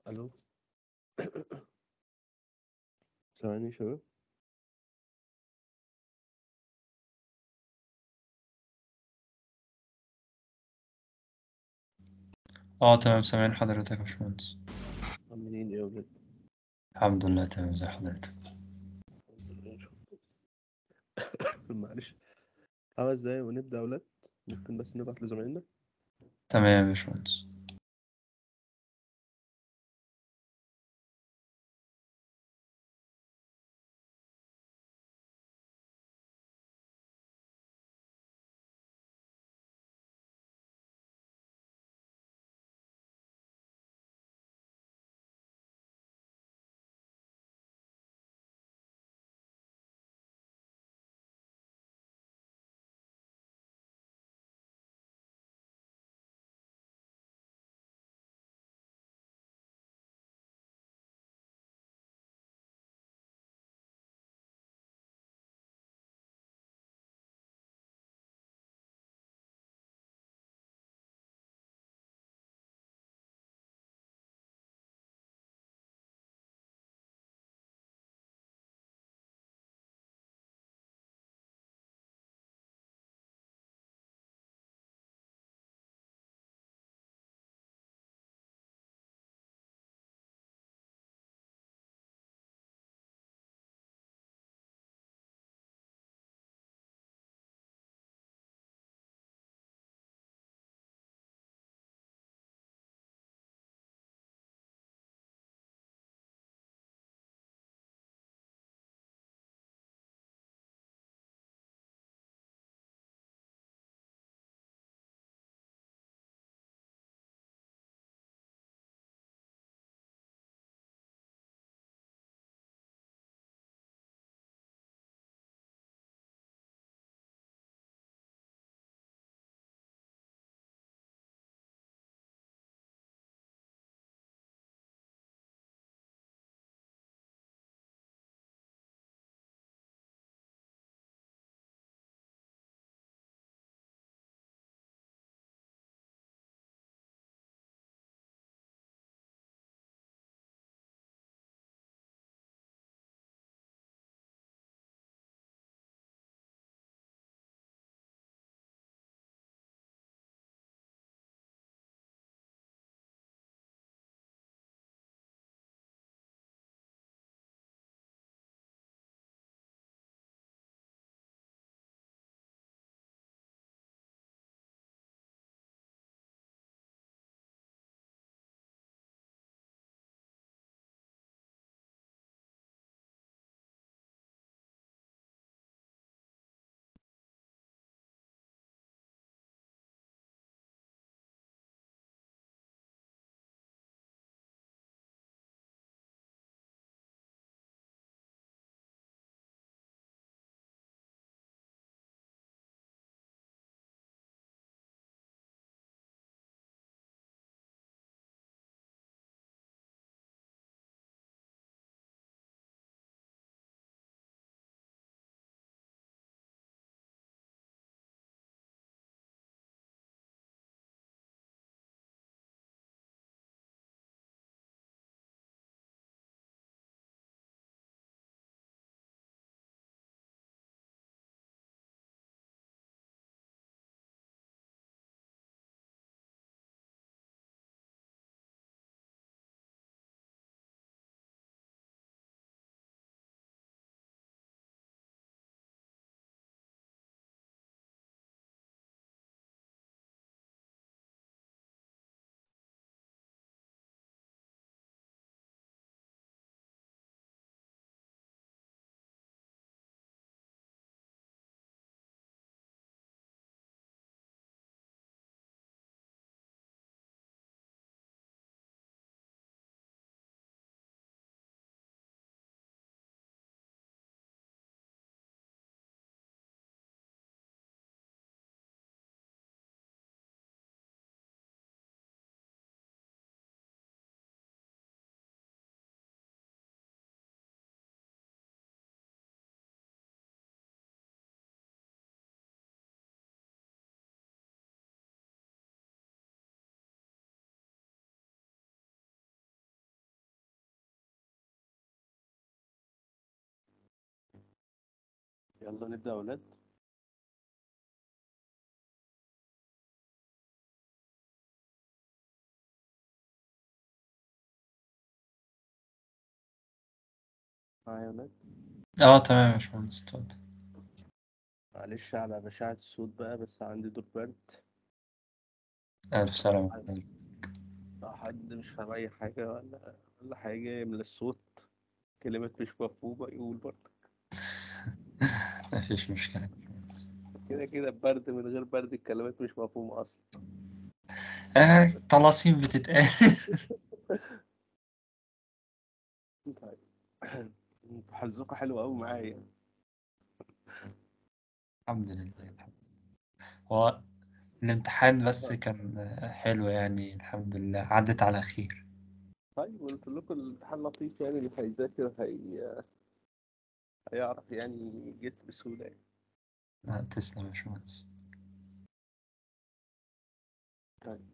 الو ثواني يا شباب اه تمام سامعين حضرتك يا باشمهندس عاملين ايه يا ولاد الحمد لله تمام ازي حضرتك الحمد لله شكرا. معلش خمس دقايق ونبدأ يا ولاد ممكن بس نبعت لزمايلنا تمام يا باشمهندس يلا نبدأ يا أولاد معايا يا أولاد اه تمام يا باشمهندس اتفضل معلش على بشاعة الصوت بقى بس عندي دور برد ألف سلامة عليك. لو حد مش فاهم أي حاجة ولا ولا حاجة من الصوت كلمات مش مفهومة يقول برضه مفيش مشكلة يا باشمهندس. كده كده برد من غير برد الكلمات مش مفهومة أصلا آه طلاسيم بتتقال طيب انتوا حظكوا حلو أوي معايا الحمد لله الحمد لله هو الامتحان بس كان حلو يعني الحمد لله عدت على خير طيب قلت لكم الامتحان لطيف يعني اللي هيذاكر هي هيعرف يعني يجيت بسهولة يعني. آه، تسلم يا باشمهندس طيب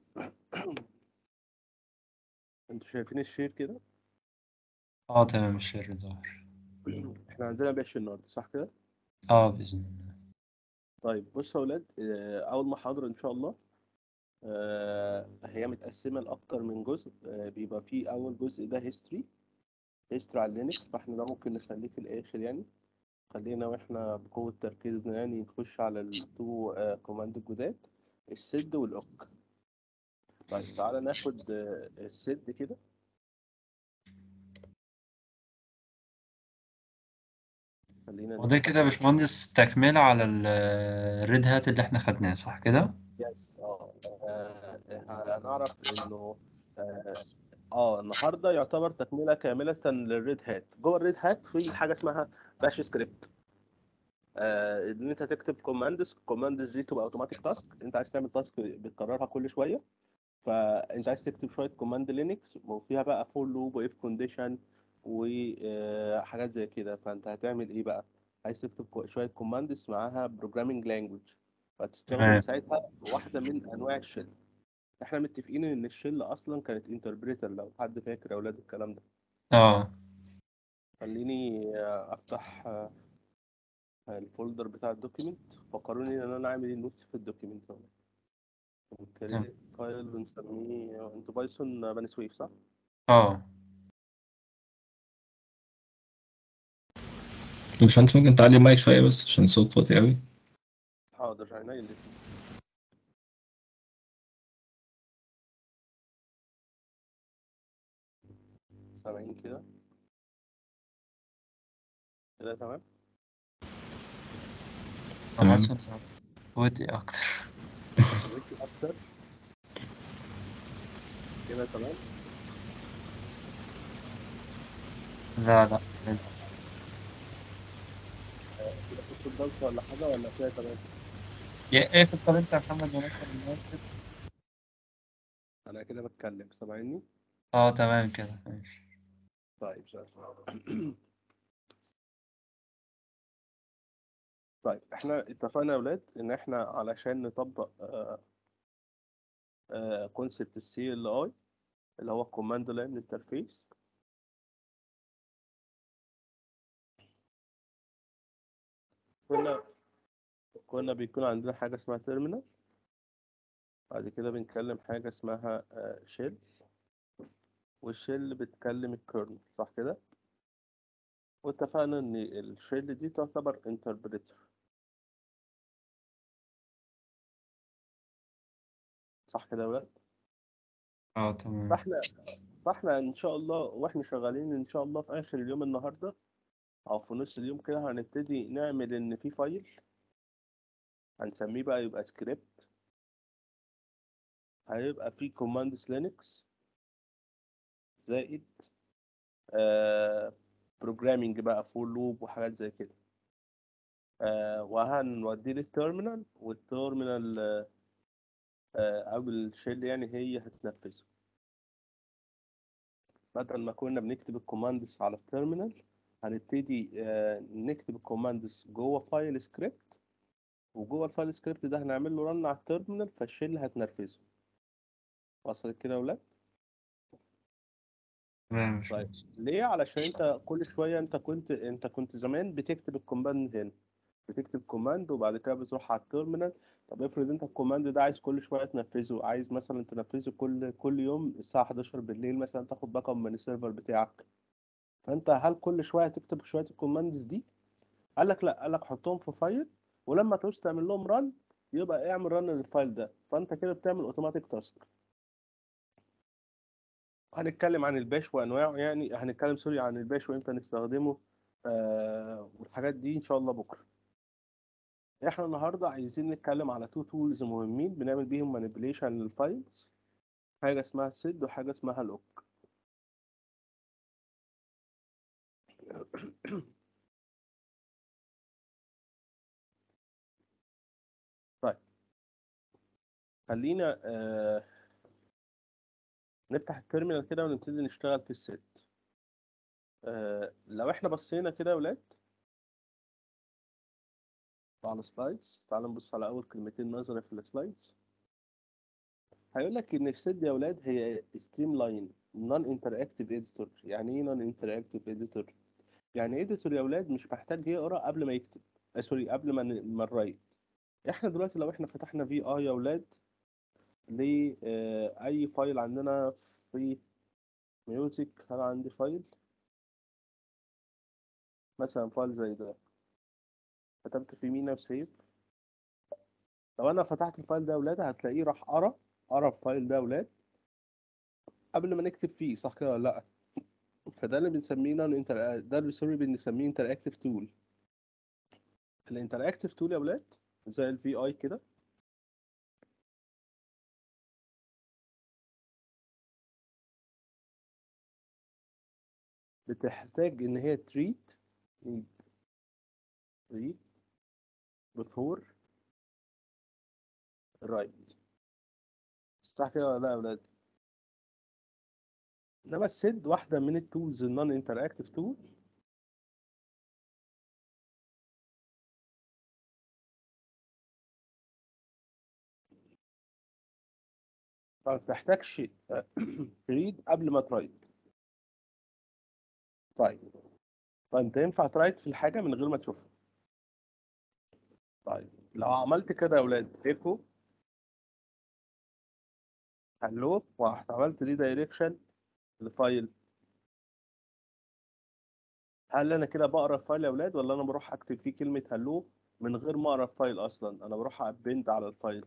انتوا شايفين الشير كده اه تمام الشر ظاهر احنا عندنا بيش النهارده صح كده اه بإذن الله طيب بصوا يا اولاد آه، اول محاضرة ان شاء الله آه، هي متقسمة لأكتر من جزء آه، بيبقى فيه أول جزء ده هيستوري هيستوري على لينكس فاحنا ده ممكن نخليه في الآخر يعني خلينا واحنا بقوة تركيزنا يعني نخش على التو كوماند الجداد السد والأوك طيب تعالى ناخد آه، السد كده خلينا وده كده يا باشمهندس تكملة على الريد هات اللي احنا خدناه صح كده؟ يس اه آه، هنعرف انه اه آه، النهارده يعتبر تكمله كامله للريد هات جوه الريد هات في حاجه اسمها باش سكريبت آه ان انت تكتب كوماندز الكوماندز دي تبقى اوتوماتيك تاسك انت عايز تعمل تاسك بتكررها كل شويه فانت عايز تكتب شويه كوماند لينكس وفيها بقى فور لوب واف كونديشن وحاجات زي كده فانت هتعمل ايه بقى عايز تكتب كو- شويه كوماندز معاها بروجرامينج لانجوج فتستخدم تمام. ساعتها واحده من انواع الشل احنا متفقين ان الشل اصلا كانت انتربريتر لو حد فاكر يا اولاد الكلام ده اه خليني آه، افتح آه، الفولدر بتاع الدوكيمنت فكروني ان انا اعمل النوتس في الدوكيمنت تمام. فايل بنسميه انتوا بايثون بني سويف صح؟ اه باشمهندس ممكن تعلي المايك شوية بس عشان الصوت واطي أوي حاضر عينيا الاتنين سامعين كده كده تمام انا تمام. حاسس إن ودي اكتر ويكي اكتر كده تمام لا لا كده في الصوت دوشه ولا حاجه ولا كده تمام يا ايه في الطب انت يا محمد ونكتب المايك كده؟ انا كده بتكلم سامعيني اه تمام كده ماشي طيب زي الفل. طيب احنا اتفقنا يا اولاد ان احنا علشان نطبق كونسبت السي ال اي اللي هو الكوماند لاين انترفيس كنا كنا بيكون عندنا حاجه اسمها تيرمينال بعد كده بنتكلم حاجه اسمها شيل والشيل بتكلم الكيرنل صح كده واتفقنا ان الشيل دي تعتبر انتربريتر صح كده يا ولاد اه تمام فاحنا فاحنا ان شاء الله واحنا شغالين ان شاء الله في اخر اليوم النهارده او في نص اليوم كده هنبتدي نعمل ان في فايل هنسميه بقى يبقى سكريبت هيبقى فيه كوماندز لينكس زائد آه بروجرامينج بقى فور لوب وحاجات زي كده آه وهنوديه للتيرمينال والتيرمينال آه آه او الشيل يعني هي هتنفذه بدل ما كنا بنكتب الكوماندز على التيرمينال هنبتدي آه نكتب الكوماندز جوه فايل سكريبت وجوه الفايل سكريبت ده هنعمل له رن على التيرمينال فالشيل هتنفذه وصلت كده يا ولاد تمام يا طيب باشمهندس. ليه علشان انت كل شويه انت كنت انت كنت زمان بتكتب الكوماند هنا بتكتب كوماند وبعد كده بتروح على التيرمينال طب افرض انت الكوماند ده عايز كل شويه تنفذه عايز مثلا تنفذه كل كل يوم الساعه 11 بالليل مثلا تاخد باك اب من السيرفر بتاعك فانت هل كل شويه تكتب شويه الكوماندز دي قال لك لا قال لك حطهم في فايل ولما تعوز تعمل لهم ران يبقى اعمل ران للفايل ده فانت كده بتعمل اوتوماتيك تاسك هنتكلم عن الباش وانواعه يعني هنتكلم سوري عن الباش وامتى نستخدمه آه والحاجات دي ان شاء الله بكره احنا النهارده عايزين نتكلم على تو تولز مهمين بنعمل بيهم مانيبيوليشن للفايلز حاجه اسمها سيد وحاجه اسمها لوك طيب خلينا آه نفتح التيرمينال كده ونبتدي نشتغل في السيت آه لو احنا بصينا كده يا ولاد على السلايدز تعالوا نبص على اول كلمتين نظري في السلايدز هيقول لك ان السيد يا ولاد هي ستريم لاين نون انتراكتيف اديتور يعني ايه نون انتراكتيف اديتور يعني اديتور يا ولاد مش محتاج يقرا قبل ما يكتب آه سوري قبل ما ن- ما نرايت احنا دلوقتي لو احنا فتحنا في اي يا ولاد لاي فايل عندنا في ميوزك هل عندي فايل مثلا فايل زي ده كتبت فيه مينا وسيف لو انا فتحت الفايل ده يا ولاد هتلاقيه راح قرا قرا الفايل ده يا ولاد قبل ما نكتب فيه صح كده ولا لا فده اللي بنسميه نون انتر ده اللي سوري بنسميه انتراكتيف تول الانتراكتيف تول يا ولاد زي الفي اي كده بتحتاج ان هي تريد تريد بفور رايت صح كده ولا لا يا ولاد انما السيد واحده من التولز النون انتراكتيف تول ما بتحتاجش تريد قبل ما ترايت طيب فانت ينفع ترايت في الحاجه من غير ما تشوفها طيب لو عملت كده يا ولاد ايكو هلو وعملت دي دايركشن لفايل هل انا كده بقرا الفايل يا ولاد ولا انا بروح اكتب فيه كلمه هلو من غير ما اقرا الفايل اصلا انا بروح ابند على الفايل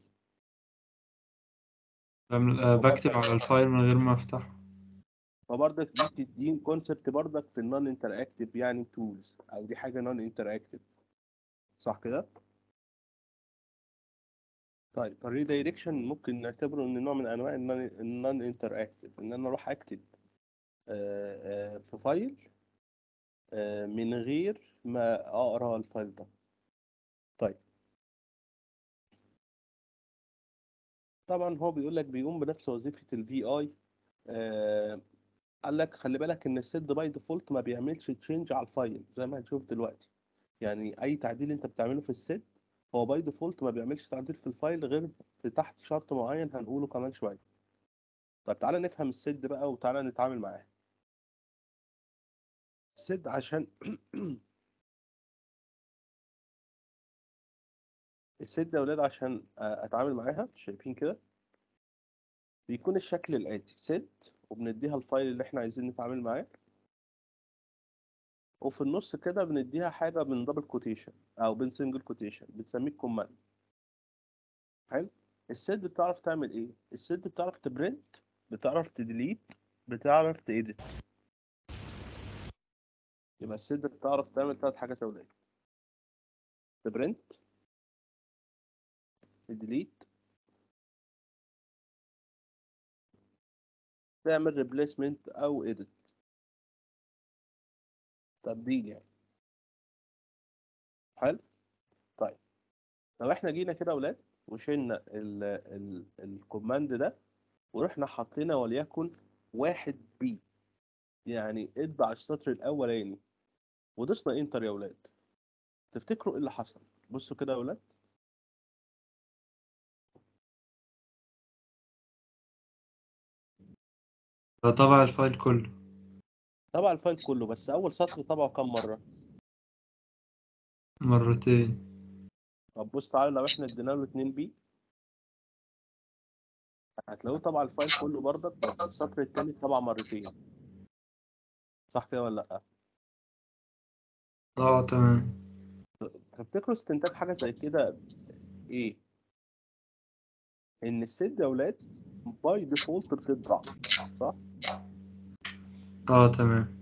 بعمل- آه، بكتب على الفايل من غير ما افتحه فبرضك دي بتدين كونسبت برضك في النون انتراكتيف يعني تولز او دي حاجه نون انتراكتيف صح كده طيب الريدايركشن ممكن نعتبره ان نوع من انواع النون انتراكتيف ان انا اروح اكتب آه، آه، في فايل آه، من غير ما اقرا الفايل ده طيب طبعا هو بيقول لك بيقوم بنفس وظيفه الفي اي قال لك خلي بالك ان السيت باي ديفولت ما بيعملش تشينج على الفايل زي ما هنشوف دلوقتي يعني اي تعديل انت بتعمله في السيت هو باي ديفولت ما بيعملش تعديل في الفايل غير في تحت شرط معين هنقوله كمان شويه طب تعالى نفهم السيت بقى وتعالى نتعامل معاه السيت عشان السيت ده يا ولاد عشان اتعامل معاها شايفين كده بيكون الشكل الاتي سيت وبنديها الفايل اللي احنا عايزين نتعامل معاه وفي النص كده بنديها حاجه من دبل كوتيشن او بين سنجل كوتيشن بنسميه كوماند حلو السيت بتعرف تعمل ايه السيت بتعرف تبرنت بتعرف تديليت بتعرف تإيديت يبقى السيت بتعرف تعمل ثلاث حاجات يا ولاد تبرنت تديليت تعمل ريبليسمنت او إيديت تبديل يعني حلو طيب لو احنا جينا كده يا ولاد وشلنا ال ال الكوماند ده ورحنا حطينا وليكن واحد بي يعني اطبع السطر الاولاني ودوسنا انتر يا ولاد تفتكروا ايه اللي حصل بصوا كده يا ولاد طبع الفايل كله طبع الفايل كله بس اول سطر طبعه كام مره مرتين طب بص تعالى لو احنا ادينا له 2 بي هتلاقوه طبع الفايل كله برضك بس السطر التاني طبع مرتين صح كده ولا لا؟ اه تمام تفتكروا استنتاج حاجة زي كده ايه؟ ان السد يا ولاد باي ديفولت بتطبع صح؟ اه تمام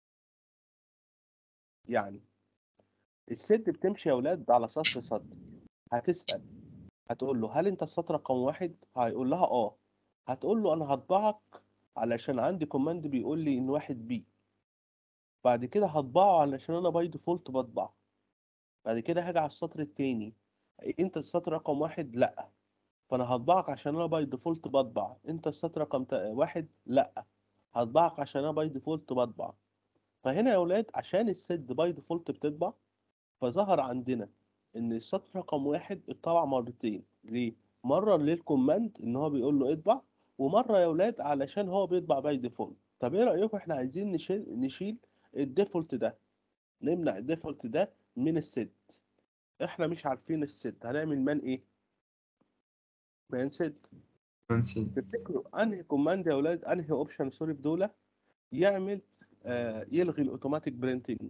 يعني السد بتمشي يا ولاد على سطر سطر هتسأل هتقول له هل انت السطر رقم واحد؟ هيقول لها اه هتقول له انا هطبعك علشان عندي كوماند بيقول لي ان واحد بي بعد كده هطبعه علشان انا باي ديفولت بطبع بعد كده هاجي على السطر التاني انت السطر رقم واحد لا فانا هطبعك عشان انا باي ديفولت بطبع انت السطر رقم تا- واحد لا هطبعك عشان انا باي ديفولت بطبع فهنا يا ولاد عشان السد باي ديفولت بتطبع فظهر عندنا ان السطر رقم واحد اتطبع مرتين ليه مره للكوماند ان هو بيقول له اطبع ومره يا ولاد علشان هو بيطبع باي ديفولت طب ايه رايكم احنا عايزين نشيل نشيل الديفولت ده نمنع الديفولت ده من السد احنا مش عارفين السد هنعمل مان ايه مان سد نسيت تفتكروا انهي كوماند يا اولاد انهي اوبشن سوري في دول يعمل آه يلغي الاوتوماتيك برينتنج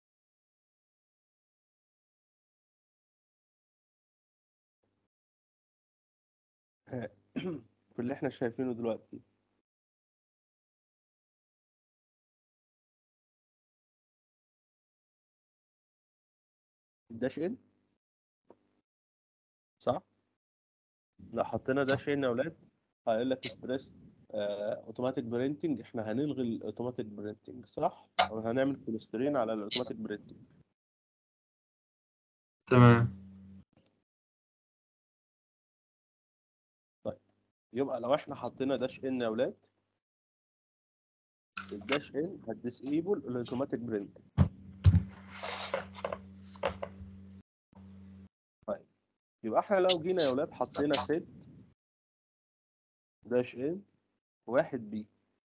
في اللي احنا شايفينه دلوقتي داش ان صح لو حطينا داش ان يا اولاد هيقول لك ستريس اوتوماتيك برينتنج احنا هنلغي الاوتوماتيك برينتنج صح او هنعمل كوليسترين على الاوتوماتيك برينتنج تمام يبقى لو احنا حطينا داش ان يا اولاد الداش ان هتديسيبل الاوتوماتيك برنت طيب يبقى احنا لو جينا يا اولاد حطينا سيت داش ان واحد بي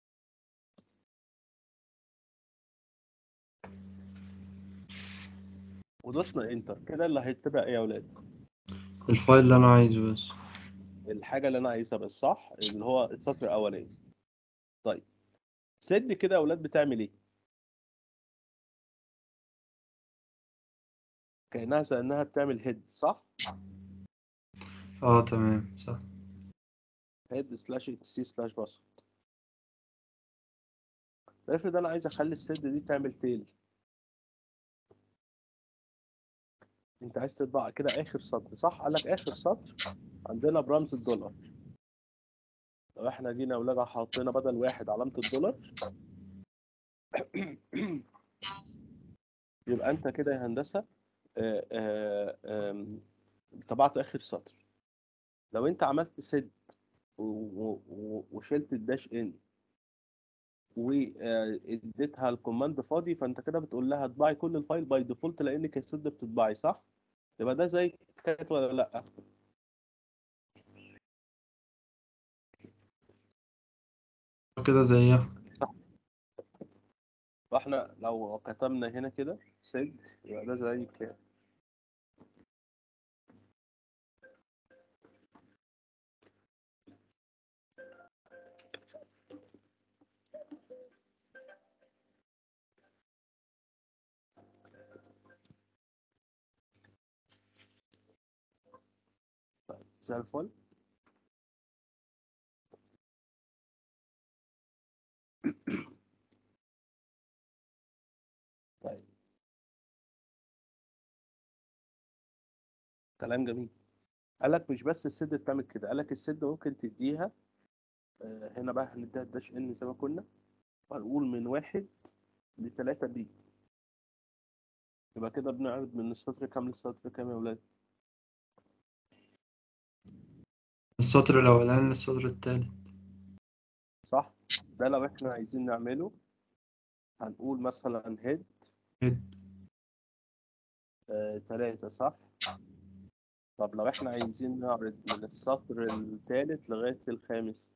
ودوسنا انتر كده اللي هيتبع ايه يا اولاد الفايل اللي انا عايزه بس الحاجه اللي انا عايزها بس صح اللي هو السطر الاولاني طيب سد كده يا اولاد بتعمل ايه كانها زي انها بتعمل هيد صح اه تمام صح هيد سلاش اتش سي سلاش باسورد افرض انا عايز اخلي السد دي تعمل تيل انت عايز تطبع كده اخر سطر صح قال لك اخر سطر عندنا برمز الدولار لو احنا جينا يا اولاد حطينا بدل واحد علامة الدولار يبقى انت كده يا هندسة آه، آه، آم، طبعت اخر سطر لو انت عملت سد و- و- وشلت الداش ان واديتها الكوماند فاضي فانت كده بتقول لها اطبعي كل الفايل باي ديفولت لانك السد بتطبعي صح يبقى ده زي كات ولا لا كده زيها فاحنا لو كتبنا هنا كده سد يبقى ده زي كات طيب زي الفل طيب كلام جميل قال لك مش بس السد بتعمل كده قال لك السد ممكن تديها آه، هنا بقى هنديها الداش ان زي ما كنا هنقول من واحد لتلاتة بي يبقى كده بنعرض من السطر كام للسطر كام يا ولاد السطر الاولاني للسطر التالت صح ده لو احنا عايزين نعمله هنقول مثلا هيد هيد. آه، تلاتة صح طب لو احنا عايزين نعرض من السطر الثالث لغاية الخامس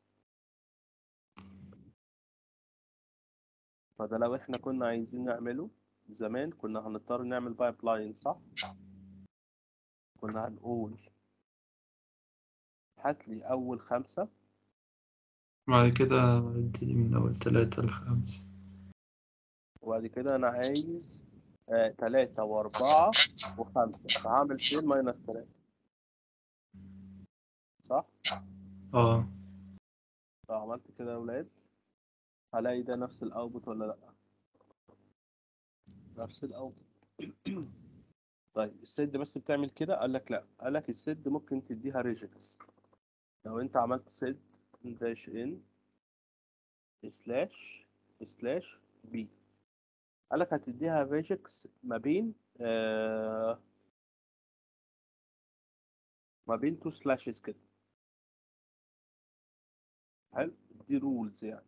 فده لو احنا كنا عايزين نعمله زمان كنا هنضطر نعمل بايب لاين صح كنا هنقول هات لي أول خمسة بعد كده ابتدي من أول تلاتة لخمسة وبعد كده أنا عايز آه تلاتة وأربعة وخمسة فهعمل فين ماينس تلاتة صح؟ اه لو عملت كده يا ولاد هلاقي ده نفس الأوتبوت ولا لأ؟ نفس الأوتبوت طيب السد بس بتعمل كده قال لك لا قال لك السد ممكن تديها ريجكس لو انت عملت سد داش ان سلاش سلاش بي قال لك هتديها ريجكس ما بين آه ما بين تو سلاشز كده حلو دي رولز يعني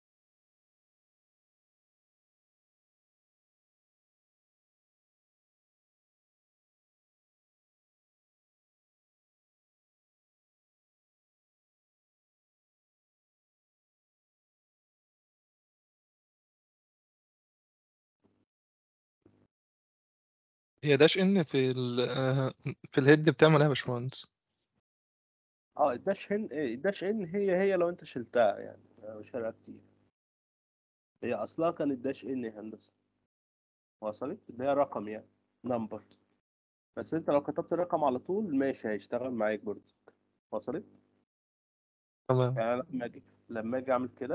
هي داش ان في ال آه، في الهيد بتعمل ايه يا باشمهندس اه الداش ان الداش ان هي هي لو انت شلتها يعني مش فارقه كتير هي اصلها كانت داش ان يا هندسه وصلت اللي هي رقم يعني نمبر بس انت لو كتبت الرقم على طول ماشي هيشتغل معاك برضه وصلت تمام يعني أنا لما اجي لما اجي اعمل كده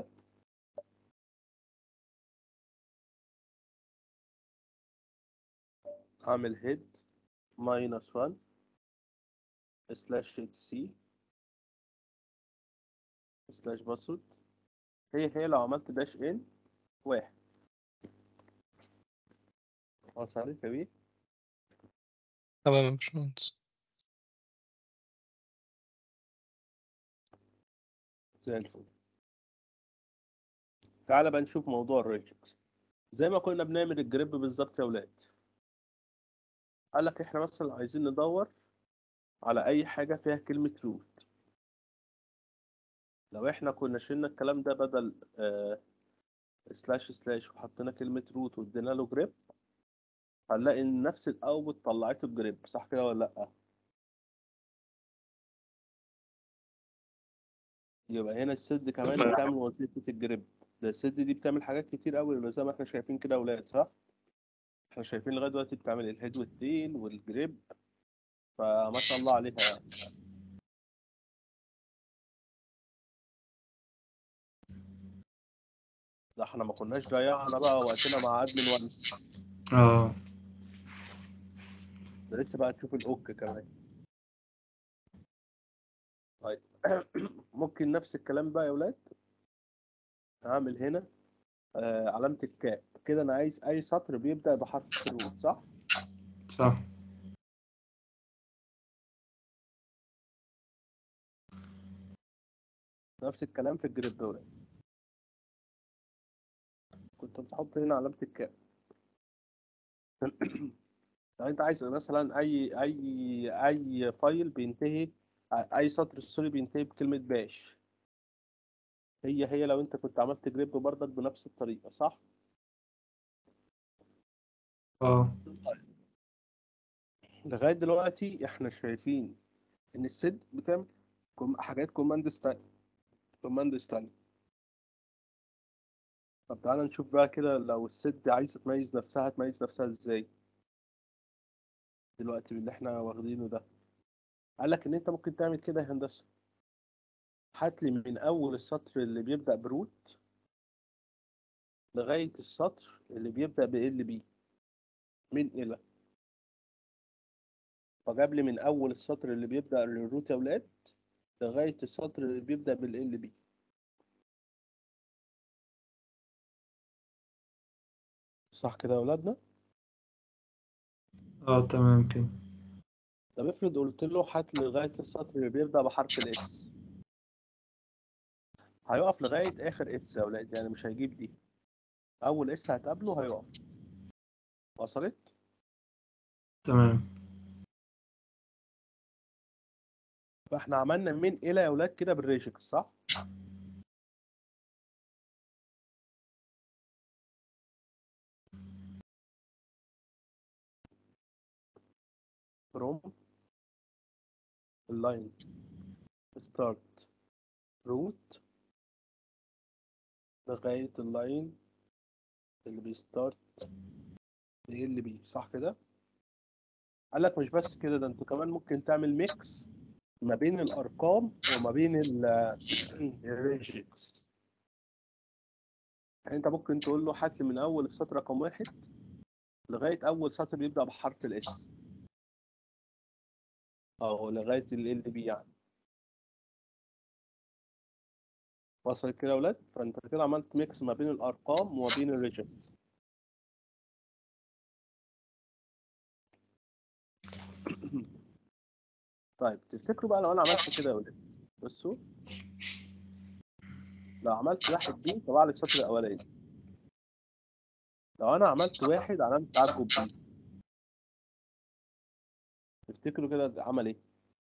اعمل هيد ماينس 1 سلاش تي سي سلاش باسورد هي هي لو عملت داش ان واحد وصلت يا بيه تمام يا باشمهندس زي الفل تعالى بقى نشوف موضوع الريجكس زي ما كنا بنعمل الجريب بالظبط يا ولاد قال لك احنا مثلا عايزين ندور على اي حاجه فيها كلمه روت لو احنا كنا شلنا الكلام ده بدل آه سلاش سلاش وحطينا كلمه روت وادينا له جريب هنلاقي ان نفس الاوتبوت طلعته الجريب صح كده ولا لا يبقى هنا السد كمان بتعمل وظيفه الجريب ده السد دي بتعمل حاجات كتير قوي زي ما احنا شايفين كده يا ولاد صح احنا شايفين لغايه دلوقتي بتعمل الهيد والتيل والجريب فما شاء الله عليها يعني ده احنا ما كناش ضيعنا بقى وقتنا مع ادمن ولا اه ده لسه بقى تشوف الاوك كمان طيب ممكن نفس الكلام بقى يا ولاد هعمل هنا آه علامة الكاب كده انا عايز اي سطر بيبدأ بحرف الروت صح صح نفس الكلام في الجريب يا ولاد كنت بتحط هنا علامة الكاب لو انت عايز مثلا اي اي اي فايل بينتهي اي سطر سوري بينتهي بكلمة باش هي هي لو انت كنت عملت جريب برضك بنفس الطريقة صح اه لغاية دلوقتي احنا شايفين ان السد بتعمل كم- حاجات كوماندز تانية كوماندز تانية طب تعالى نشوف بقى كده لو السد عايزة تميز نفسها تميز نفسها ازاي دلوقتي باللي احنا واخدينه ده قال لك ان انت ممكن تعمل كده يا هندسة هات لي من اول السطر اللي بيبدأ بروت لغاية السطر اللي بيبدأ ب ال بي من الى فجاب لي من اول السطر اللي بيبدأ الروت يا ولاد لغاية السطر اللي بيبدأ بال بي صح كده يا ولادنا اه تمام كده طب افرض قلت له هات لي لغاية السطر اللي بيبدأ بحرف الاس هيقف لغاية آخر اس يا ولاد يعني مش هيجيب دي أول اس هتقابله هيقف وصلت؟ تمام فاحنا عملنا من إلى يا ولاد كده بالريجكس صح؟ فروم اللاين ستارت روت لغاية اللاين اللي بيستارت اللي بي صح كده؟ قال لك مش بس كده ده انت كمان ممكن تعمل ميكس ما بين الارقام وما بين الريجكس يعني انت ممكن تقول له هات لي من اول السطر رقم واحد لغايه اول سطر بيبدا بحرف الاس او لغايه ال بي يعني وصل كده يا ولاد فانت كده عملت ميكس ما بين الارقام وما بين الريجكس طيب تفتكروا بقى لو انا عملت كده يا ولاد بصوا لو عملت واحد بي طبع لي السطر الاولاني لو انا عملت واحد علامة تعجب بي تفتكروا كده عمل ايه؟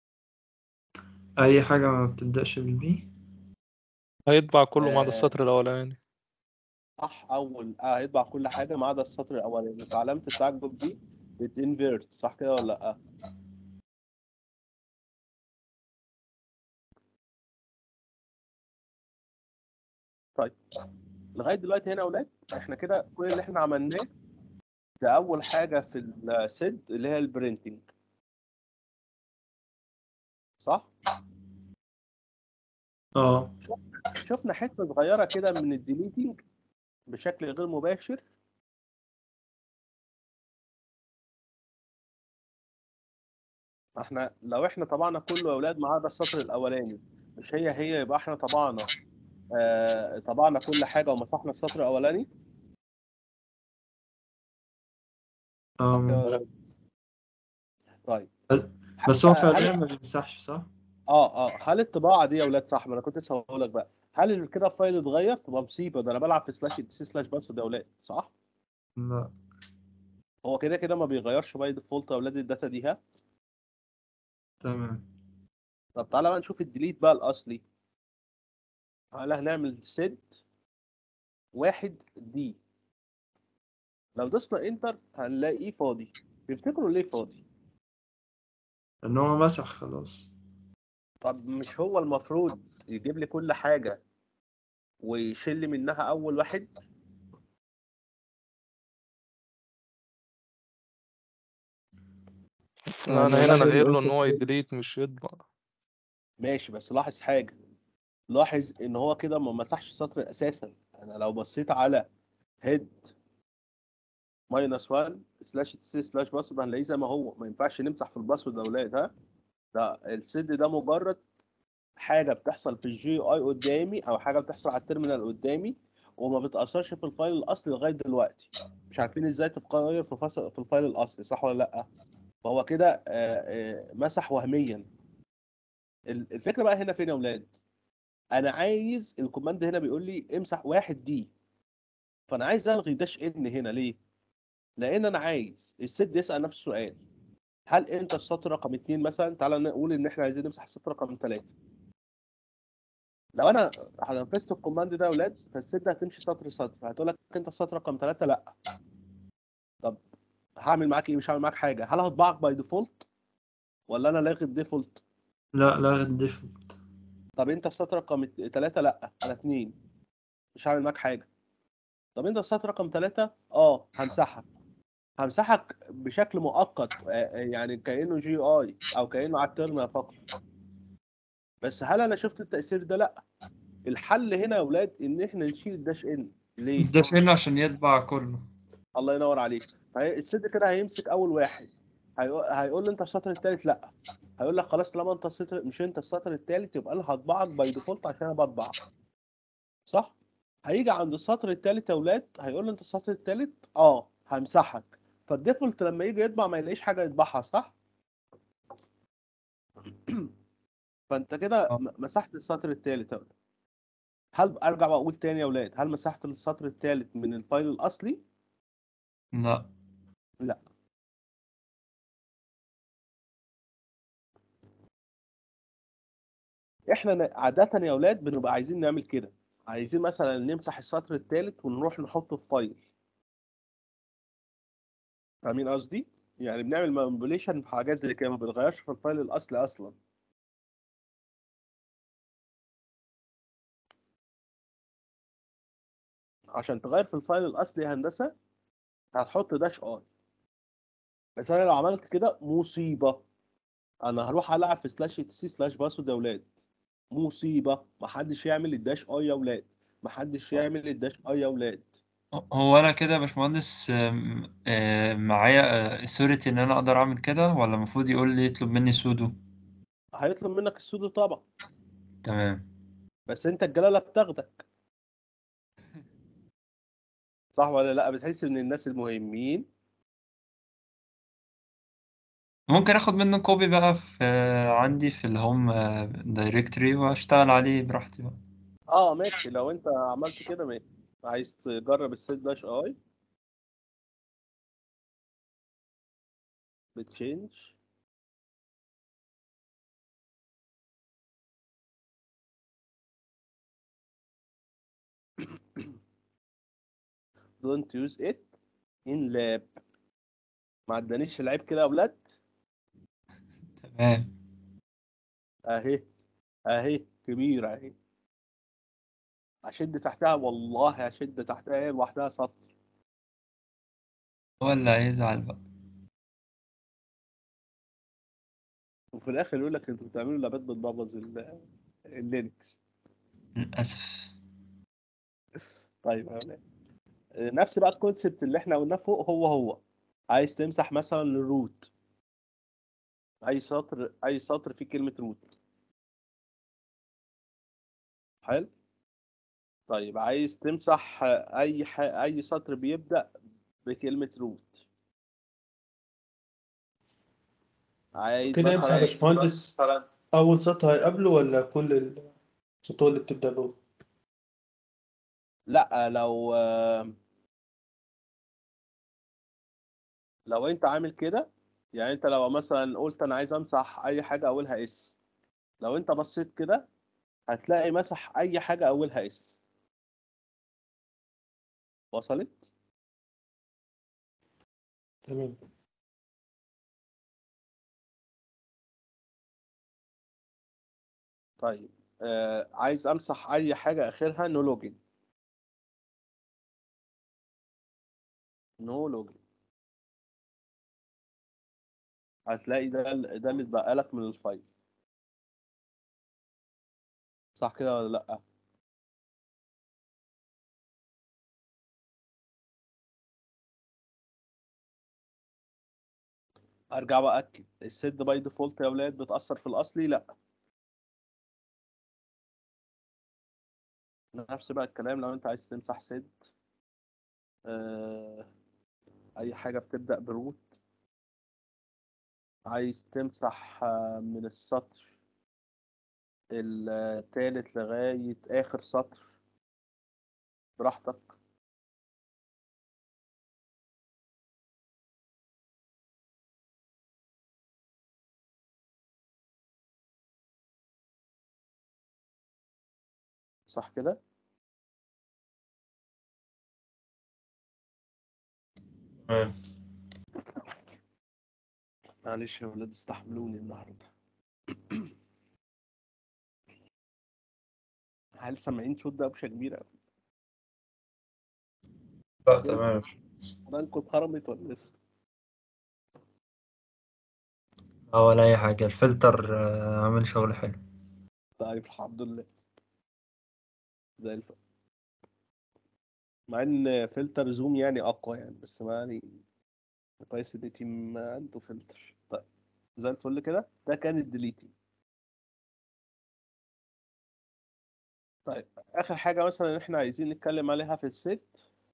أي حاجة ما بتبدأش بالبي هيطبع كله ما آه. عدا السطر الأولاني صح اول اه هيطبع كل حاجه ما عدا السطر الاولاني فعلامه التعجب دي بتنفيرت صح كده ولا لا طيب لغايه دلوقتي هنا يا اولاد احنا كده كل اللي احنا عملناه ده اول حاجه في السيد اللي هي البرينتنج صح اه شفنا حته صغيره كده من الديليتنج بشكل غير مباشر احنا لو احنا طبعنا كله يا اولاد ما عدا السطر الاولاني مش هي هي يبقى احنا طبعنا آه طبعنا كل حاجه ومسحنا السطر الاولاني اه صح كده ولا لا؟ طيب بس هو هل- فعليا ما بيمسحش صح؟ اه اه هل الطباعه دي يا اولاد صح ما انا كنت لسه هقول لك بقى هل كده الفايل اتغير تبقى مصيبه ده انا بلعب في سلاش سي سلاش بس ده اولاد صح لا هو كده كده ما بيغيرش باي ديفولت يا اولاد الداتا دي ها تمام طب تعالى بقى نشوف الديليت بقى الاصلي تعالى هنعمل سيد واحد دي لو دوسنا انتر هنلاقيه فاضي تفتكروا ليه فاضي لأن هو مسح خلاص طب مش هو المفروض يجيب لي كل حاجة ويشيل لي منها أول واحد لا أنا يعني هنا لازم أنا قايل له يقول إن هو في- يديليت مش يطبع ماشي بس لاحظ حاجة لاحظ إن هو كده ما مسحش السطر أساسا أنا لو بصيت على هيد ماينس 1 سلاش سي سلاش باسورد هنلاقيه زي ما هو ما ينفعش نمسح في الباسورد يا أولاد ها ده السيد ده مجرد حاجة بتحصل في الجي اي قدامي أو حاجة بتحصل على التيرمينال قدامي وما بتأثرش في الفايل الأصلي لغاية دلوقتي مش عارفين ازاي تتغير في فصل في الفايل الأصلي صح ولا لأ فهو كده آه، آه، مسح وهميا ال- الفكرة بقى هنا فين يا أولاد أنا عايز الكوماند هنا بيقول لي امسح واحد دي فأنا عايز ألغي داش إن هنا ليه؟ لأن أنا عايز السيد يسأل نفس السؤال هل أنت السطر رقم اتنين مثلا تعالى نقول إن إحنا عايزين نمسح السطر رقم تلاتة لو انا نفذت الكوماند ده يا اولاد فالست هتمشي سطر سطر هتقول لك انت السطر رقم ثلاثة لا طب هعمل معاك ايه مش هعمل معاك حاجه هل هطبعك باي ديفولت ولا انا لاغي الديفولت لا لا الديفولت طب انت السطر رقم ثلاثة لا انا اثنين مش هعمل معاك حاجه طب انت السطر رقم ثلاثة اه همسحك همسحك بشكل مؤقت آه، آه، يعني كانه جي اي او كانه على الترمينال فقط بس هل انا شفت التاثير ده لا الحل هنا يا اولاد ان احنا نشيل الداش ان ليه ده فين عشان يطبع كله الله ينور عليك فهي- السد كده هيمسك اول واحد هيقول, هيقول لي انت السطر الثالث لا هيقول لك خلاص طالما انت السطر مش انت السطر الثالث يبقى انا هطبعك باي ديفولت عشان انا بطبع صح هيجي عند السطر الثالث يا اولاد هيقول لي انت السطر الثالث اه همسحك فالديفولت لما يجي يطبع ما يلاقيش حاجه يطبعها صح فانت كده آه. م- مسحت السطر الثالث يا اولاد هل ارجع واقول تاني يا اولاد هل مسحت السطر الثالث من الفايل الاصلي لا احنا ن- عادة يا اولاد بنبقى عايزين نعمل كده عايزين مثلا نمسح السطر الثالث ونروح نحطه في فايل فاهمين قصدي؟ يعني بنعمل مانيبيوليشن في حاجات زي كده ما بنغيرش في الفايل الاصلي اصلا عشان تغير في الفايل الاصلي يا هندسه هتحط داش اي بس انا لو عملت كده مصيبه انا هروح العب في سلاش تي سي سلاش باسورد يا اولاد مصيبه محدش يعمل الداش اي يا اولاد محدش يعمل الداش اي يا اولاد هو انا كده يا باشمهندس آم، آم، معايا سورتي ان انا اقدر اعمل كده ولا المفروض يقول لي يطلب مني سودو هيطلب منك السودو طبعا تمام بس انت الجلاله بتاخدك صح ولا لا بتحس ان الناس المهمين ممكن اخد منه كوبي بقى في عندي في الهوم دايركتوري واشتغل عليه براحتي بقى اه ماشي لو انت عملت كده ماشي عايز تجرب السيت داش اي بتشينج don't use it in lab ما عدانيش العيب كده يا اولاد تمام اهي اهي كبيرة اهي اشد تحتها والله اشد تحتها هي لوحدها سطر هو اللي هيزعل بقى وفي الاخر يقول لك انتوا بتعملوا لابات بتبوظ ال- اللينكس للأسف طيب يا ولاد نفس بقى الكونسبت اللي احنا قلناه فوق هو هو عايز تمسح مثلا الروت اي سطر اي سطر فيه كلمة روت حلو طيب عايز تمسح اي ح... اي سطر بيبدأ بكلمة روت عايز كده يمسح يا مثلا باشمهندس أول سطر هيقابله ولا كل السطور اللي بتبدأ به؟ لا لو لو انت عامل كده يعني انت لو مثلا قلت انا عايز امسح اي حاجه اولها اس لو انت بصيت كده هتلاقي مسح اي حاجه اولها اس وصلت تمام طيب آه عايز امسح اي حاجه اخرها نو لوجن نو لوجن هتلاقي ده ال- ده اللي اتبقى لك من الفايل صح كده ولا لا ارجع بقى اكد السيت باي ديفولت يا اولاد بتاثر في الاصلي لا نفس بقى الكلام لو انت عايز تمسح سيت آه اي حاجه بتبدا بروت عايز تمسح آه، من السطر التالت لغايه اخر سطر براحتك صح كده تمام معلش يا ولاد استحملوني النهارده هل سامعين صوت دوشه كبيره قوي لا تمام بالكم اتخرمت ولا لسه اه ولا أي حاجة الفلتر آه، عامل شغل حلو طيب الحمد لله زي الفل مع ان فلتر زوم يعني اقوى يعني بس ما يعني كويس ان تيم عنده فلتر طيب زي الفل كده ده كان الديليتنج طيب اخر حاجه مثلا احنا عايزين نتكلم عليها في الست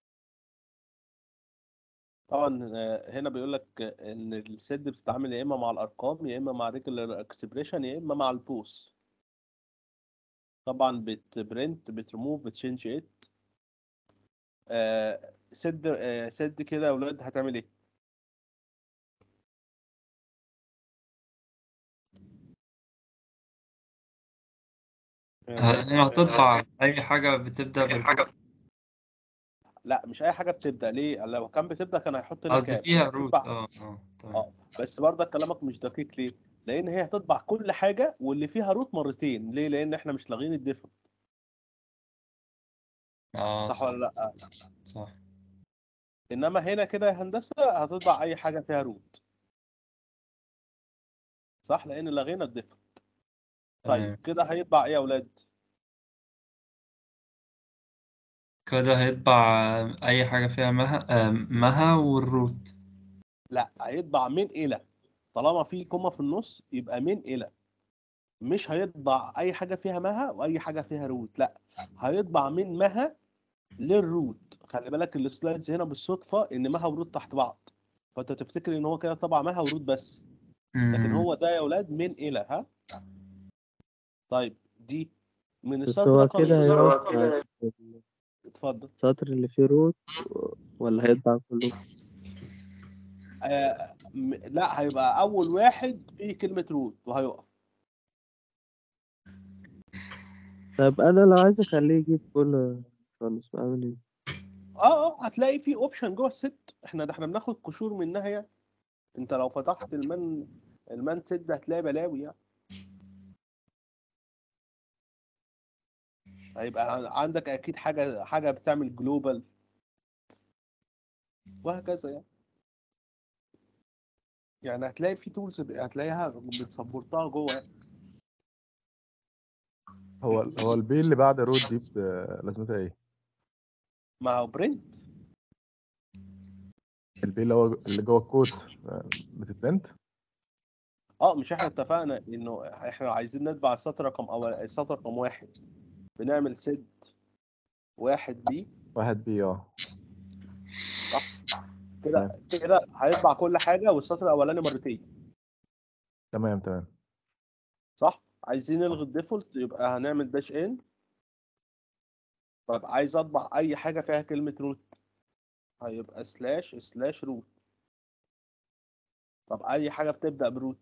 طبعا آه، هنا بيقول لك ان الست بتتعامل يا اما مع الارقام يا اما مع ريجولار اكسبريشن يا اما مع البوس طبعا بتبرنت بتريموف بتشينج ات سد آه، سد كده يا اولاد هتعمل ايه هي هتطبع أي حاجة بتبدأ بالحاجة لا مش اي حاجه بتبدا ليه لو كان بتبدا كان هيحط هنا قصدي كام فيها هي روت هتطبع اه اه تمام اه بس برضه كلامك مش دقيق ليه لان هي هتطبع كل حاجه واللي فيها روت مرتين ليه لان احنا مش لاغين الديفولت اه صح ولا لا صح انما هنا كده يا هندسه هتطبع اي حاجه فيها روت صح لان لغينا الديفولت تمام طيب كده هيطبع ايه يا اولاد كده هيطبع أي حاجة فيها مها آه، مها والروت لا هيطبع من الى طالما في كومه في النص يبقى من الى مش هيطبع اي حاجه فيها مها واي حاجه فيها روت لا هيطبع من مها للروت خلي بالك السلايدز هنا بالصدفه ان مها وروت تحت بعض فانت تفتكر ان هو كده طبع مها وروت بس لكن مم. هو ده يا اولاد من الى ها طيب دي من بس السطر هو رقم كده اتنين. هيقف على اتفضل السطر اللي فيه روت ولا هيطبع كله آه م- لا هيبقى اول واحد فيه كلمه روت وهيقف طيب انا لو عايز اخليه يجيب كله خالص بعمل ايه اه اه هتلاقي في اوبشن جوه الست احنا ده احنا بناخد قشور منها يعني انت لو فتحت المن المان ست ده هتلاقي بلاوي يعني هيبقى عن- عندك اكيد حاجه حاجه بتعمل جلوبال وهكذا يعني يعني هتلاقي في تولز هتلاقيها بتسبورتها جوه يعني. هو هو البي اللي بعد رود دي ب- لازمتها ايه؟ ما هو برنت البي اللي هو اللي جوه الكود آه، بتتبنت اه مش احنا اتفقنا انه احنا عايزين نتبع السطر رقم اول السطر رقم واحد بنعمل سد واحد بي واحد بي اه كده كده هيطبع كل حاجه والسطر الاولاني مرتين تمام تمام صح عايزين نلغي الديفولت يبقى هنعمل داش ان طب عايز اطبع اي حاجه فيها كلمه روت هيبقى سلاش سلاش روت طب اي حاجه بتبدا بروت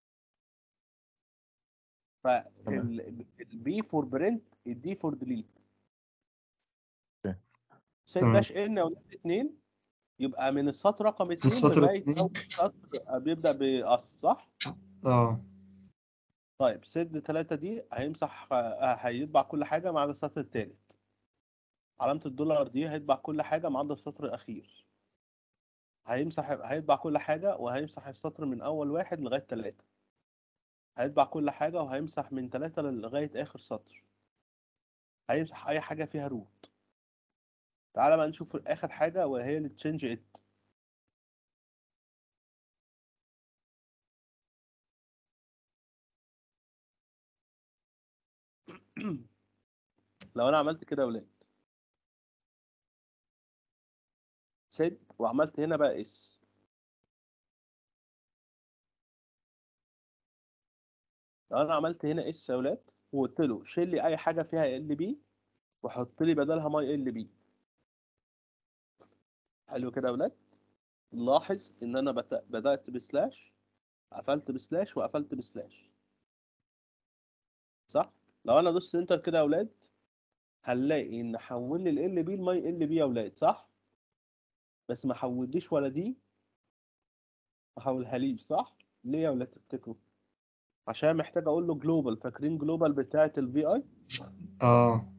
فالبي فور برنت الدي فور ديليت اوكي. سيت تمام. داش ان او اتنين يبقى من السطر رقم اتنين السطر لغايه اتنين. اول سطر بيبدا باس صح؟ اه طيب سد ثلاثة دي هيمسح آه، هيطبع كل حاجة ما عدا السطر التالت علامة الدولار دي هيطبع كل حاجة ما عدا السطر الأخير هيمسح هيطبع كل حاجة وهيمسح السطر من أول واحد لغاية تلاتة هيطبع كل حاجة وهيمسح من تلاتة لغاية آخر سطر هيمسح أي حاجة فيها روت تعالى بقى نشوف آخر حاجة وهي اللي تشينج إت لو أنا عملت كده يا ولاد سد وعملت هنا بقى اس لو انا عملت هنا اس يا ولاد وقلت له شيل لي اي حاجه فيها ال بي وحط لي بدلها ماي ال بي حلو كده يا ولاد لاحظ ان انا بت- بدات بسلاش قفلت بسلاش وقفلت بسلاش صح لو انا دوست انتر كده يا ولاد هنلاقي ان حول لي ال بي لماي ال بي يا ولاد صح بس ما حوليش ولا دي ما حولهاليش صح ليه يا ولاد تفتكروا عشان محتاج اقول له جلوبال فاكرين جلوبال بتاعه الفي اي اه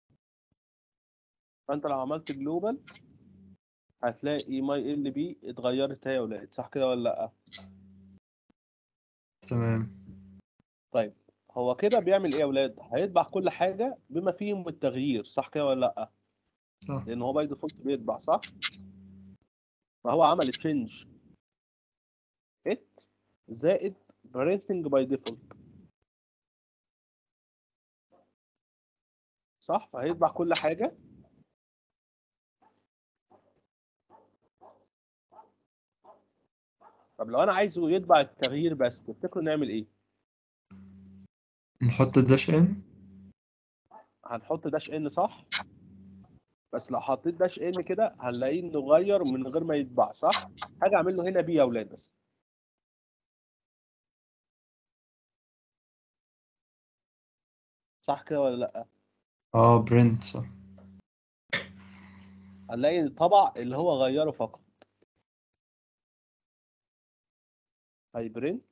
فانت لو عملت جلوبال هتلاقي ماي ال بي اتغيرت اهي يا ولاد صح كده ولا لا تمام طيب هو كده بيعمل ايه يا ولاد هيطبع كل حاجه بما فيهم التغيير صح كده ولا لا صح لان هو باي ديفولت بيطبع صح فهو عمل تشينج ات زائد برينتنج باي ديفولت صح فهيطبع كل حاجه طب لو انا عايزه يطبع التغيير بس تفتكروا نعمل ايه نحط الداش ان هنحط داش ان صح بس لو حطيت داش ان كده هنلاقيه انه غير من غير ما يطبع صح حاجه اعمل له هنا بي يا اولاد بس صح كده ولا لا اه برنت صح هنلاقي طبع اللي هو غيره فقط هيبرنت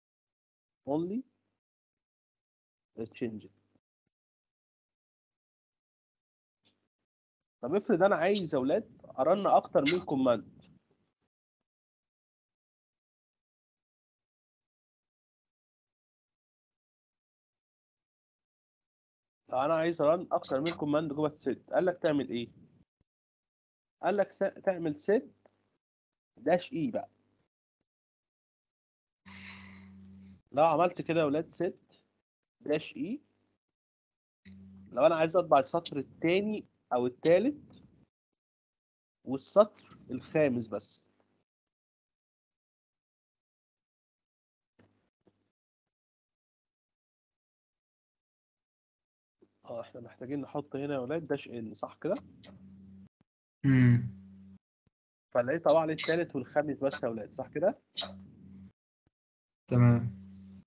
only change طب افرض انا عايز يا اولاد ارن اكتر من كوماند لو انا عايز ارن اكتر من كوماند جوه السيت قال لك تعمل ايه قال لك س- تعمل سيت داش اي بقى لو عملت كده يا ولاد سيت داش اي لو انا عايز اطبع السطر الثاني او الثالث والسطر الخامس بس اه احنا محتاجين نحط هنا يا ولاد داش ان صح كده امم فنلاقيه طبعا لي الثالث والخامس بس يا ولاد صح كده تمام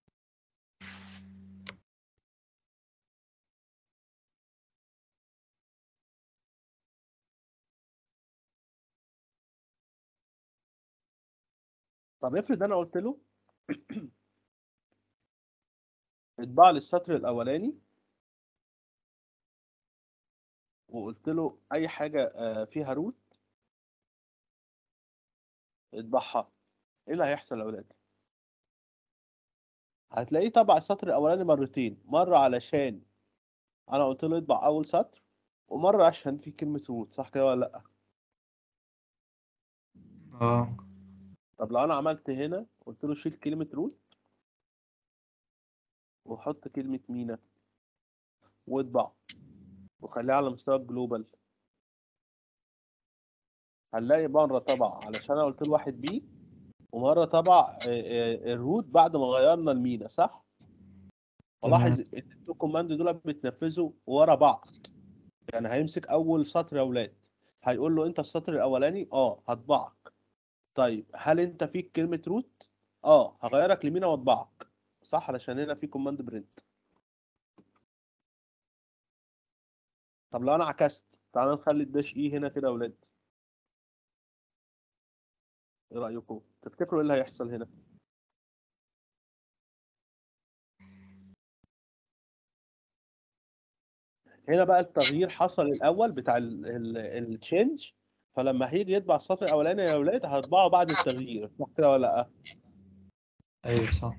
طب افرض انا قلت له اطبع لي السطر الاولاني وقلت له اي حاجه آه، فيها روت اطبعها ايه اللي هيحصل يا اولاد هتلاقيه طبع السطر الاولاني مرتين مره علشان انا قلت له اطبع اول سطر ومره عشان في كلمه روت صح كده ولا لا اه طب لو انا عملت هنا قلت له شيل كلمه روت وحط كلمه مينا واطبع وخليها على مستوى الجلوبال هنلاقي مرة طبع علشان انا قلت له واحد بي ومرة طبع آه، آه، الروت بعد ما غيرنا المينا صح؟ ولاحظ ان التو كوماند دول بيتنفذوا ورا بعض يعني هيمسك اول سطر يا اولاد هيقول له انت السطر الاولاني اه هطبعك طيب هل انت فيك كلمة روت؟ اه هغيرك لمينا واطبعك صح علشان هنا في كوماند برنت طب لو انا عكست تعالى نخلي الداش اي هنا كده يا اولاد ايه رايكم تفتكروا ايه اللي هيحصل هنا هنا بقى التغيير حصل الاول بتاع التشينج فلما هيجي يطبع السطر الاولاني يا اولاد هيطبعه بعد التغيير صح كده ولا لا ايوه صح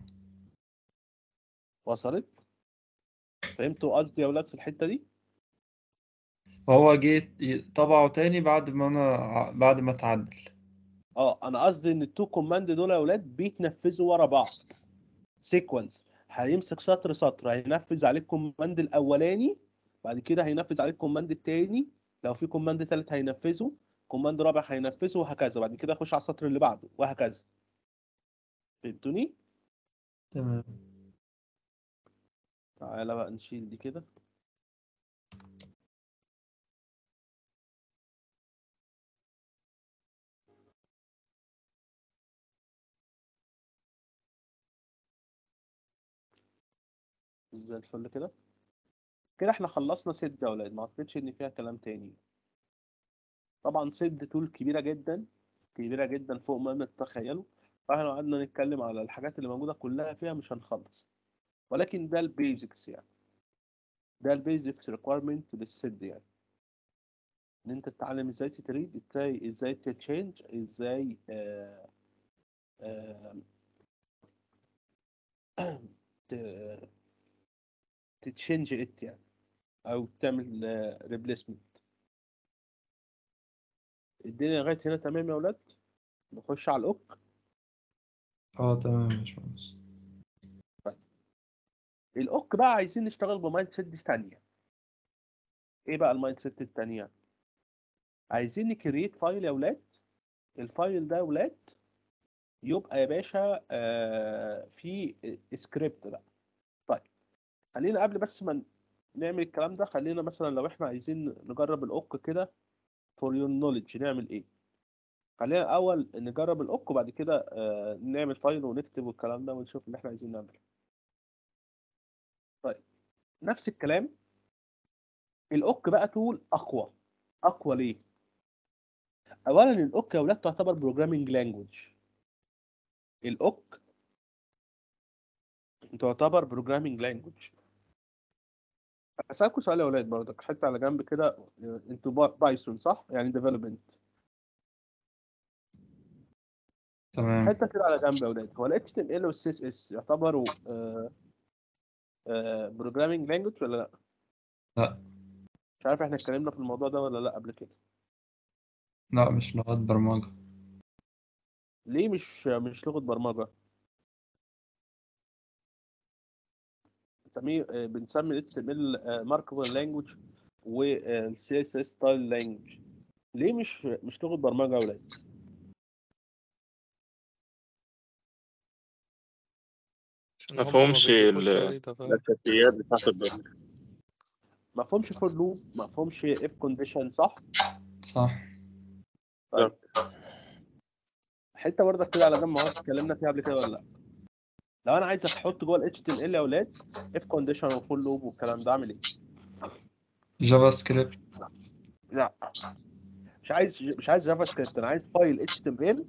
وصلت فهمتوا قصدي يا اولاد في الحته دي فهو جه طبعه تاني بعد ما انا ع- بعد ما اتعدل اه انا قصدي ان التو كوماند دول يا اولاد بيتنفذوا ورا بعض سيكونس هيمسك سطر سطر هينفذ عليه الكوماند الاولاني بعد كده هينفذ عليه الكوماند التاني لو في كوماند تالت هينفذه كوماند رابع هينفذه وهكذا بعد كده اخش على السطر اللي بعده وهكذا فهمتوني تمام تعالى بقى نشيل دي كده زي الفل كده كده احنا خلصنا سد يا اولاد ما اعتقدش ان فيها كلام تاني طبعا سد تول كبيره جدا كبيره جدا فوق ما تتخيلوا فاحنا لو قعدنا نتكلم على الحاجات اللي موجوده كلها فيها مش هنخلص ولكن ده البيزكس يعني ده البيزكس ريكويرمنت للسد يعني ان انت تتعلم ازاي تتريد ازاي ازاي تتشينج ازاي آه آه ت- تتشينج ات يعني او تعمل ريبليسمنت الدنيا لغايه هنا تمام يا اولاد نخش على الاوك اه تمام يا باشمهندس الاوك بقى عايزين نشتغل بمايند سيت تانية ايه بقى المايند سيت التانية عايزين نكريت فايل يا اولاد الفايل ده يا اولاد يبقى يا باشا آه في سكريبت بقى طيب خلينا قبل بس ما نعمل الكلام ده خلينا مثلا لو احنا عايزين نجرب الاوك كده فور يور نوليدج نعمل ايه خلينا الاول نجرب الاوك وبعد كده آه نعمل فايل ونكتب والكلام ده ونشوف اللي احنا عايزين نعمله طيب نفس الكلام الاوك بقى تول اقوى اقوى ليه اولا الاوك يا اولاد تعتبر بروجرامينج لانجوج الاوك تعتبر بروجرامينج لانجوج هسألكوا سؤال يا ولاد برضك حتى على جنب كده انتوا با- بايثون صح؟ يعني ديفلوبمنت تمام حته كده على جنب يا ولاد هو ال HTML وال CSS يعتبروا بروجرامينج لانجوج ولا لا؟ لا مش عارف احنا اتكلمنا في الموضوع ده ولا لا قبل كده لا مش لغات برمجة ليه مش مش لغه برمجه؟ بنسميه آه، بنسمي ال HTML ماركبل لانجوج وال CSS ستايل لانجوج ليه مش مش لغه برمجه يا ولاد؟ عشان ما هم فهمش بيضيفوش ال- فايدة فاهم الاساسيات بتاعت البرمجه ما فهمش فور لوب ما فهمش اف كونديشن صح؟ صح طيب حته برضك كده على جنب معرفش اتكلمنا فيها قبل كده ولا لا لو انا عايز احط جوه ال HTML يا اولاد اف كونديشن وفول لوب والكلام ده اعمل ايه؟ جافا سكريبت لا مش عايز مش عايز جافا سكريبت انا عايز فايل HTML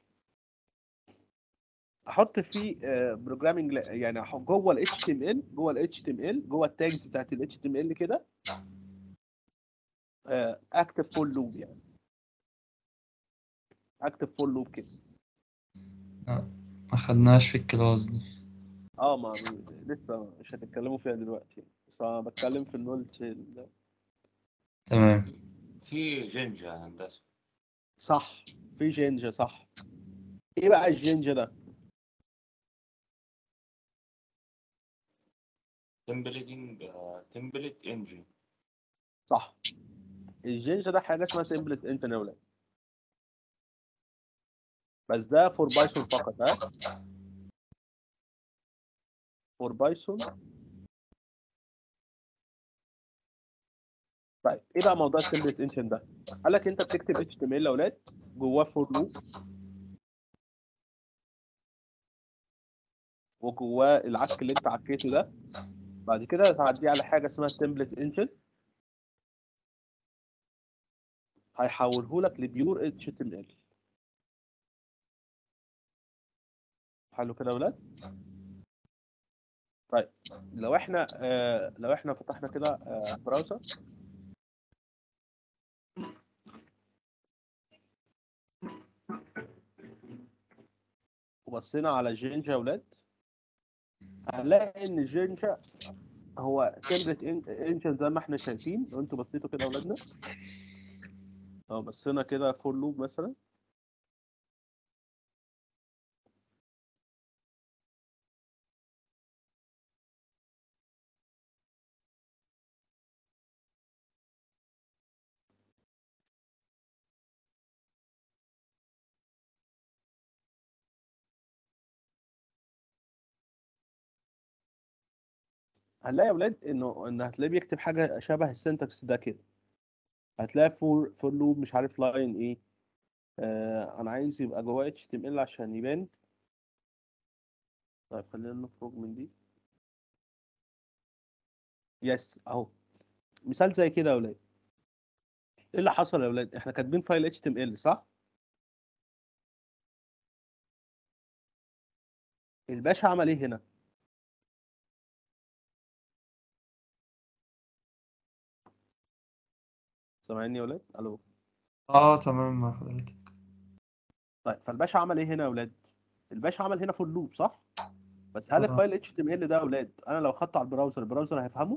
احط فيه بروجرامنج يعني أحط جوه ال HTML جوه ال HTML جوه التاجز بتاعت ال HTML كده اكتب فول لوب يعني اكتب فول لوب كده ما خدناش في الكلاس دي اه ما لسه مش هتتكلموا فيها دلوقتي بس انا بتكلم في النولج ال- تمام في جنجة هندسة صح في جينجا صح ايه بقى الجينجا ده تمبلتنج تمبلت انجن صح الجينجا ده حاجه اسمها تمبلت انت يا ولاد بس ده فور بايثون فقط ها فور بايثون طيب ايه بقى موضوع التمبلت انجن ده قال لك انت بتكتب اتش تي ام ال يا اولاد جواه فور لوب وجواه العك اللي انت عكيته ده بعد كده تعديه على حاجه اسمها تمبلت انجن هيحوله لك لبيور اتش تي ام ال حلو كده يا ولاد طيب لو احنا آه لو احنا فتحنا كده آه براوزر وبصينا على جينجا يا ولاد هنلاقي ان جينجا هو تمبلت انجن زي ما احنا شايفين لو انتوا بصيتوا كده يا اولادنا لو بصينا كده فور لوب مثلا هنلاقي يا اولاد انه ان هتلاقيه بيكتب حاجه شبه السنتكس ده كده هتلاقي فور فور لوب مش عارف لاين ايه آه انا عايز يبقى جواه اتش تي ام ال عشان يبان طيب خلينا نخرج من دي يس اهو مثال زي كده يا اولاد ايه اللي حصل يا اولاد احنا كاتبين فايل اتش تي ام ال صح الباشا عمل ايه هنا سامعيني يا ولاد الو اه تمام مع حضرتك طيب فالباشا عمل ايه هنا يا ولاد الباشا عمل هنا فور لوب صح بس هل آه. الفايل اتش تي ام ال ده يا ولاد انا لو خدته على البراوزر البراوزر هيفهمه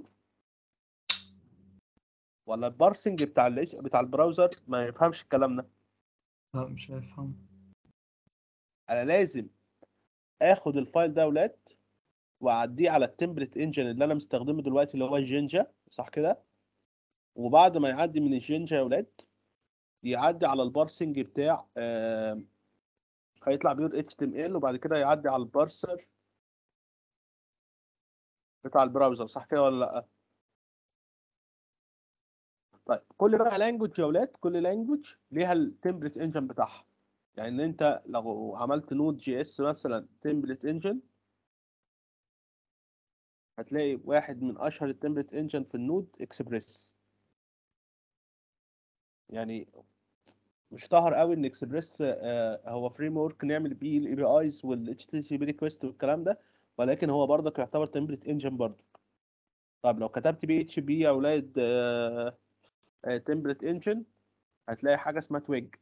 ولا البارسنج بتاع ال بتاع البراوزر ما يفهمش الكلام ده لا مش هيفهم انا لازم اخد الفايل ده يا ولاد واعديه على التمبلت انجن اللي انا مستخدمه دلوقتي اللي هو الجينجا صح كده وبعد ما يعدي من الجينجا يا ولاد يعدي على البارسنج بتاع آه هيطلع بيقول اتش تي ام ال وبعد كده يعدي على البارسر بتاع البراوزر صح كده ولا لا طيب كل بقى لانجوج يا ولاد كل لانجوج ليها التمبلت انجن بتاعها يعني ان انت لو عملت نود جي اس مثلا تمبلت انجن هتلاقي واحد من اشهر التمبلت انجن في النود اكسبريس يعني مش ظهر قوي ان اكسبريس هو فريم ورك نعمل بيه الاي بي ايز والاتش تي سي بي ريكوست والكلام ده ولكن هو برضك يعتبر تمبلت انجن برضك طب لو كتبت بي اتش بي يا اولاد تمبلت انجن هتلاقي حاجه اسمها تويج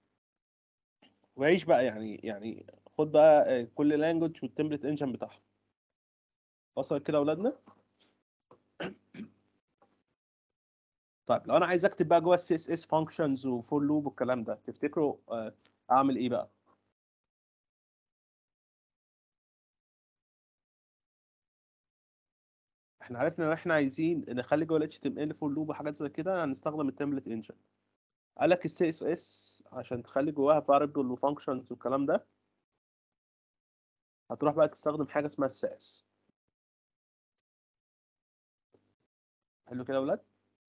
وعيش بقى يعني يعني خد بقى آه، كل لانجوج والتمبلت انجن بتاعها وصل كده يا اولادنا طيب لو انا عايز اكتب بقى جوه السي اس اس فانكشنز وفور لوب والكلام ده تفتكروا آه، اعمل ايه بقى احنا عرفنا ان احنا عايزين نخلي جوه ال HTML فور لوب وحاجات زي كده هنستخدم التمبلت انجن قال لك السي اس اس عشان تخلي جواها variable وفانكشنز والكلام ده هتروح بقى تستخدم حاجه اسمها الساس حلو كده يا اولاد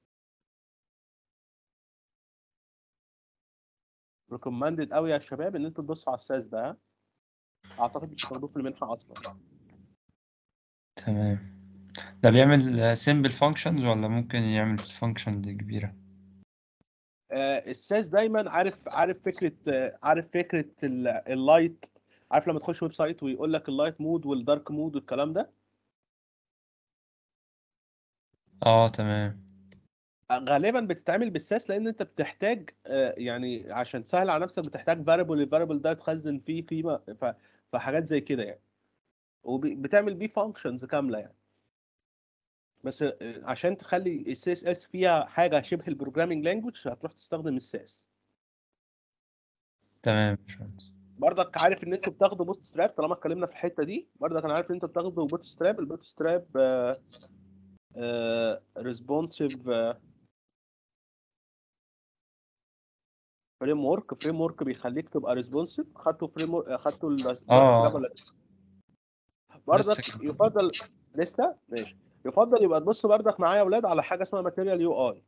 ريكومندد قوي يا شباب ان انتوا تبصوا على الساس ده ها؟ اعتقد مش هتاخدوه في المنحه اصلا تمام ده بيعمل سيمبل فانكشنز ولا ممكن يعمل فانكشنز كبيرة آه، الساس دايما عارف عارف فكره آه، عارف فكره ال- اللايت عارف لما تخش ويب سايت ويقول لك اللايت مود والدارك مود والكلام ده اه تمام غالبا بتتعمل بالساس لان انت بتحتاج آه، يعني عشان تسهل على نفسك بتحتاج فاريبل الفاريبل ده تخزن فيه قيمه ف- فحاجات زي كده يعني وبتعمل بيه فانكشنز كامله يعني بس آه، عشان تخلي السي اس اس فيها حاجه شبه البروجرامينج لانجوج هتروح تستخدم الساس تمام يا باشمهندس. برضك عارف ان انتوا بتاخدوا بوت ستراب طالما اتكلمنا في الحته دي برضك انا عارف ان انتوا بتاخدوا بوت ستراب البوت ستراب ريسبونسيف فريم ورك فريم ورك بيخليك تبقى ريسبونسيف خدتوا فريم ورك خدتوا البوت آه. ستراب ولا لسه؟ برضك لسه كان- يفضل لسه ماشي يفضل يبقى تبصوا برضك معايا يا اولاد على حاجه اسمها ماتيريال يو اي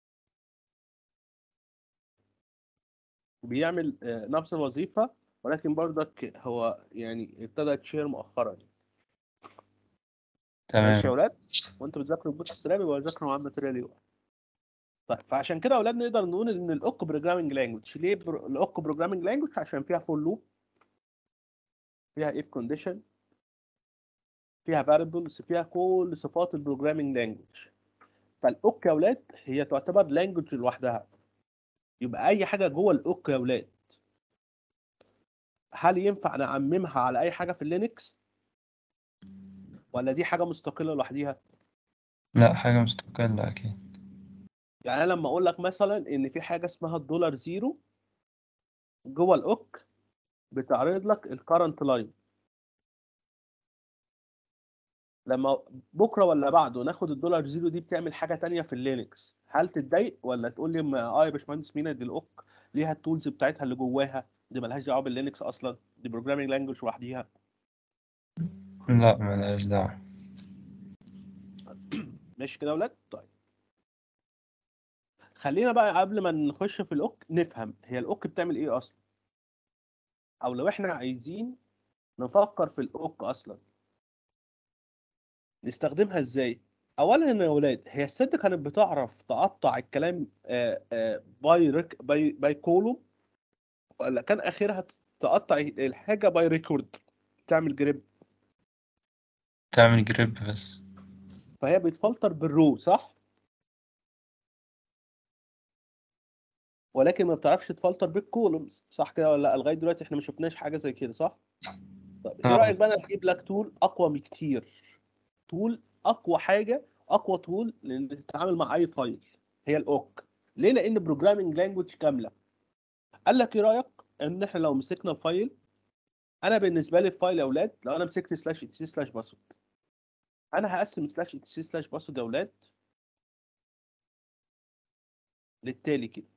بيعمل آه، نفس الوظيفه ولكن برضك هو يعني ابتدى يتشير مؤخرا ماشي يا تمام اولاد وانتوا بتذاكروا البوت ستراب يبقى ذاكروا مع ماتيريال يو طيب فعشان كده يا اولاد نقدر نقول ان الاوك بروجرامنج لانجوج ليه برو... الاوك بروجرامنج لانجوج عشان فيها فور لوب فيها اف كونديشن فيها فاريبلز فيها كل صفات البروجرامنج لانجوج فالاوك يا اولاد هي تعتبر لانجوج لوحدها يبقى اي حاجه جوه الاوك يا اولاد هل ينفع نعممها على اي حاجه في اللينكس ولا دي حاجه مستقله لوحديها لا حاجة مستقلة أكيد يعني انا لما اقول لك مثلا ان في حاجه اسمها الدولار زيرو جوه الاوك بتعرض لك الكرنت لاين لما بكره ولا بعده ناخد الدولار زيرو دي بتعمل حاجه تانية في اللينكس هل تتضايق ولا تقول لي ما- اه يا باشمهندس مينا دي الاوك ليها التولز بتاعتها اللي جواها دي ملهاش دعوه باللينكس اصلا دي بروجرامينج لانجوج لوحديها لا ملهاش دعوة ماشي كده يا ولاد طيب خلينا بقى قبل ما نخش في الاوك نفهم هي الاوك بتعمل ايه اصلا او لو احنا عايزين نفكر في الاوك اصلا نستخدمها ازاي اولا يا ولاد هي الست كانت بتعرف تقطع الكلام آه، آه، باي ريك باي باي كولوم ولا كان اخرها تقطع الحاجه باي ريكورد تعمل جريب تعمل جريب بس فهي بتفلتر بالرو صح ولكن ما بتعرفش تفلتر بالكولومز صح كده ولا لا لغايه دلوقتي احنا ما شفناش حاجه زي كده صح طب ايه آه. رايك بقى نجيب لك تول اقوى بكتير تول اقوى حاجه اقوى تول لان تتعامل مع اي فايل هي الاوك ليه لان بروجرامينج لانجوج كامله قال لك ايه رايك ان احنا لو مسكنا الفايل انا بالنسبه لي الفايل يا اولاد لو انا مسكت سلاش اي سي سلاش باسورد انا هقسم سلاش اي سي سلاش باسورد يا اولاد للتالي كده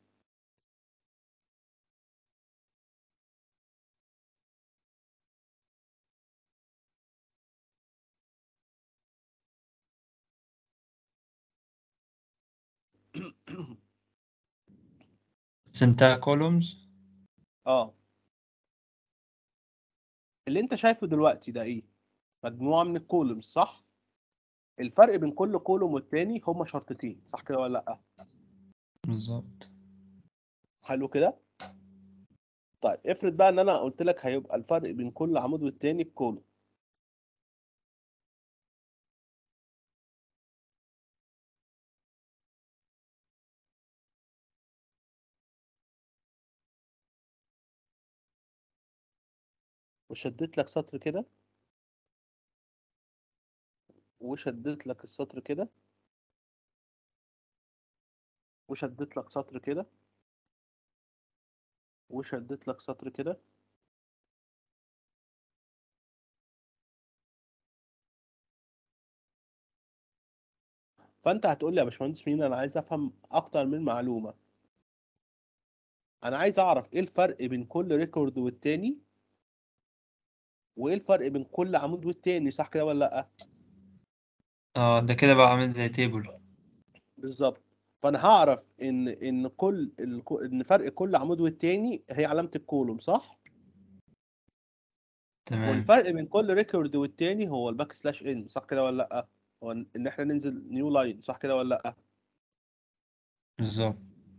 قسمتها كولومز اه اللي انت شايفه دلوقتي ده ايه مجموعه من الكولومز صح الفرق بين كل كولوم والتاني هما شرطتين صح كده ولا لا بالظبط حلو كده طيب افرض بقى ان انا قلت لك هيبقى الفرق بين كل عمود والتاني الكولوم وشديت لك سطر كده وشديت لك السطر كده وشديت لك سطر كده وشديت لك سطر كده فانت هتقول لي يا باشمهندس مين انا عايز افهم اكتر من معلومه انا عايز اعرف ايه الفرق بين كل ريكورد والتاني وايه الفرق بين كل عمود والتاني صح كده ولا لا اه ده كده بقى عامل زي تيبل بالظبط فانا هعرف ان ان كل الك- ان فرق كل عمود والتاني هي علامه الكولوم صح تمام والفرق بين كل ريكورد والتاني هو الباك سلاش ان صح كده ولا لا هو ان إن احنا ننزل نيو لاين صح كده ولا لا بالظبط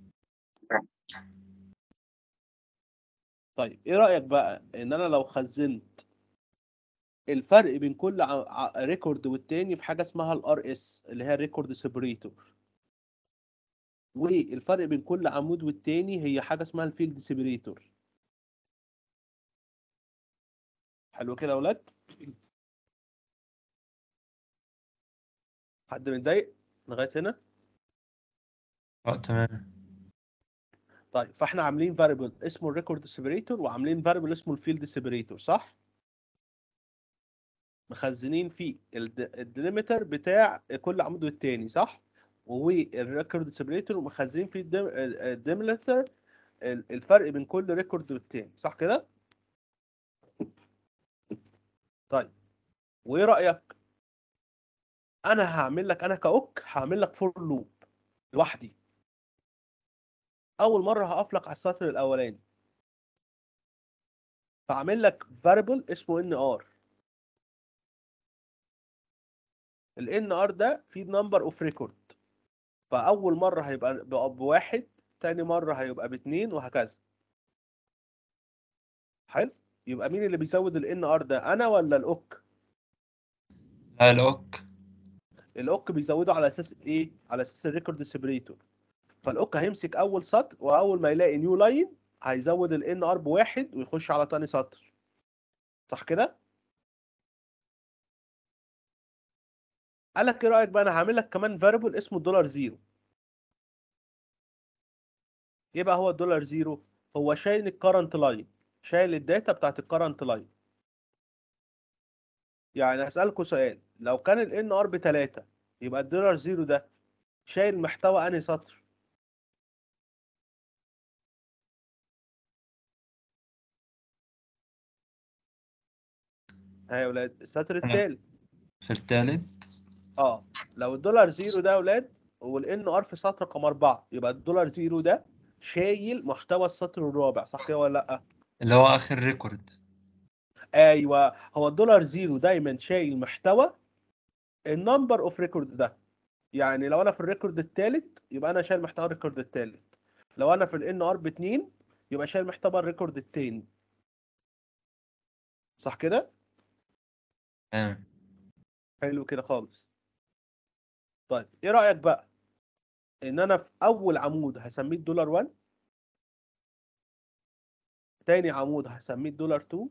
طيب ايه رايك بقى ان انا لو خزنت الفرق بين كل ع- ع- ريكورد والتاني في حاجه اسمها الار اس اللي هي الريكورد سيبريتور والفرق بين كل عمود والتاني هي حاجه اسمها الفيلد سيبريتور حلو كده يا ولاد حد متضايق لغايه هنا اه تمام طيب فاحنا عاملين فاريبل اسمه الريكورد سيبريتور وعاملين فاريبل اسمه الفيلد سيبريتور صح مخزنين فيه الديليمتر بتاع كل عمود والتاني صح والريكورد سيبريتور مخزنين فيه الديليمتر الفرق بين كل ريكورد والتاني صح كده طيب وايه رايك انا هعمل لك انا كاوك هعمل لك فور لوب لوحدي اول مره هقف لك على السطر الاولاني فاعمل لك فاريبل اسمه ان ار الان ار ده فيه نمبر اوف ريكورد فاول مره هيبقى بقى بواحد تاني مره هيبقى باتنين وهكذا حلو يبقى مين اللي بيزود الان ار ده انا ولا الاوك لا الاوك الاوك بيزوده على اساس ايه على اساس الريكورد سيبريتور فالاوك هيمسك اول سطر واول ما يلاقي نيو لاين هيزود الان ار بواحد ويخش على تاني سطر صح كده قال لك ايه رايك بقى انا هعمل لك كمان فاريبل اسمه الدولار زيرو ايه بقى هو الدولار زيرو هو شايل الكرنت لاين شايل الداتا بتاعت الكرنت لاين يعني هسألكوا سؤال لو كان ال ان ار بتلاتة يبقى الدولار زيرو ده شايل محتوى انهي سطر ها يا ولاد السطر أنا- التالت في التالت اه لو الدولار زيرو ده يا ولاد والان ار في سطر رقم أربعة يبقى الدولار زيرو ده شايل محتوى السطر الرابع صح كده ولا لأ؟ اللي هو اخر ريكورد ايوه هو الدولار زيرو دايما شايل محتوى النمبر اوف ريكورد ده يعني لو انا في الريكورد الثالث يبقى انا شايل محتوى الريكورد الثالث لو انا في الان ار باتنين يبقى شايل محتوى الريكورد التاني صح كده تمام حلو كده خالص طيب ايه رايك بقى ان انا في اول عمود هسميه الدولار 1 تاني عمود هسميه الدولار 2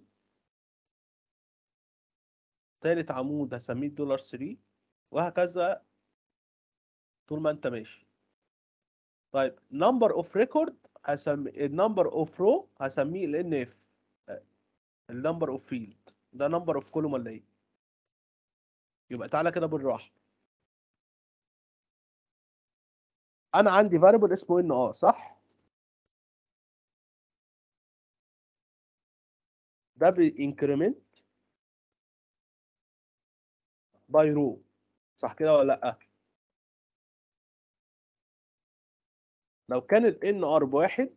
تالت عمود هسميه الدولار 3 وهكذا طول ما انت ماشي طيب نمبر اوف ريكورد هسمي النمبر اوف رو هسميه ال ان اف النمبر اوف فيلد ده نمبر اوف كولوم ولا ايه يبقى تعالى كده بالراحه انا عندي فاريبل اسمه ان ار صح ده بانكريمنت باي رو صح كده ولا لا لو كان ال ان ار بواحد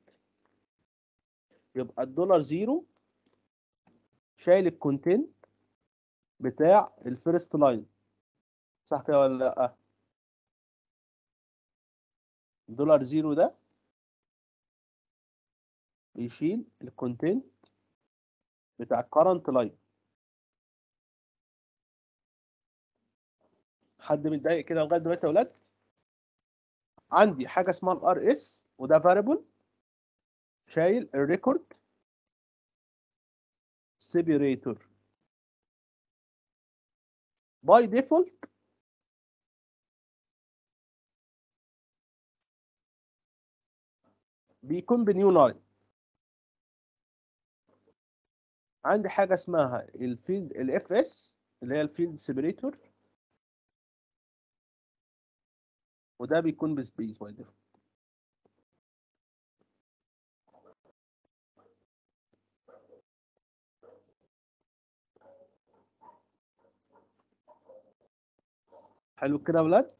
يبقى الدولار زيرو شايل الكونتنت بتاع الفيرست لاين صح كده ولا لا الدولار زيرو ده بيشيل الكونتنت بتاع الكرنت لاين حد متضايق كده لغايه دلوقتي يا ولاد عندي حاجه اسمها الار اس وده فاريبل شايل الريكورد سيبريتور باي ديفولت بيكون بنيو لاين عندي حاجه اسمها الفيلد الاف اس اللي هي الفيلد سيبريتور وده بيكون بسبيس باي ديفولت حلو كده يا ولاد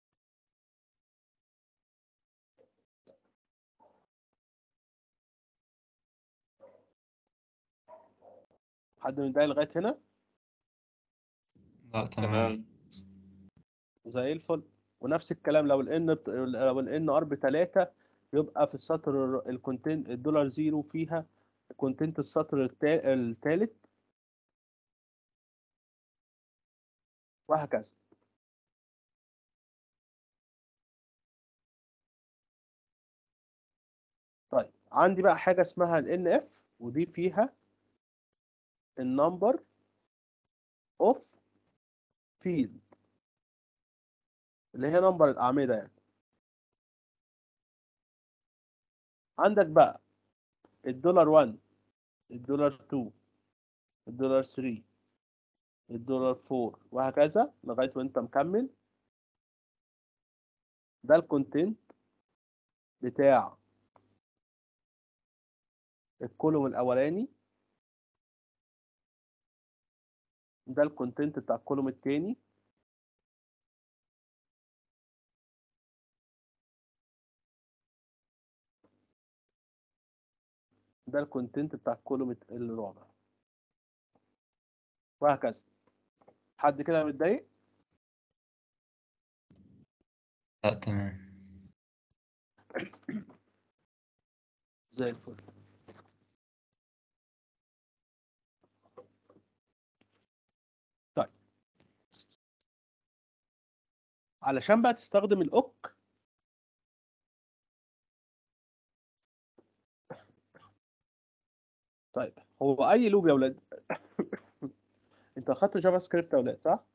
حد من ده لغايه هنا لا تمام زي الفل ونفس الكلام لو الان لو الان ار بتلاتة يبقى في السطر الكونتنت الدولار زيرو فيها كونتنت السطر التا- التالت وهكذا طيب عندي بقى حاجة اسمها ال NF ودي فيها النمبر اوف فيلد اللي هي نمبر الأعمدة يعني عندك بقى الدولار 1 الدولار 2 الدولار 3 الدولار 4 وهكذا لغاية وانت مكمل ده الكونتنت بتاع الكولوم الأولاني ده الكونتنت بتاع الكولوم التاني ده الكونتنت بتاع الكولوم الت- الرابع وهكذا حد كده متضايق لا تمام زي الفل طيب علشان بقى تستخدم الاوك طيب هو اي لوب يا ولاد انت اخدت جافا سكريبت يا ولاد صح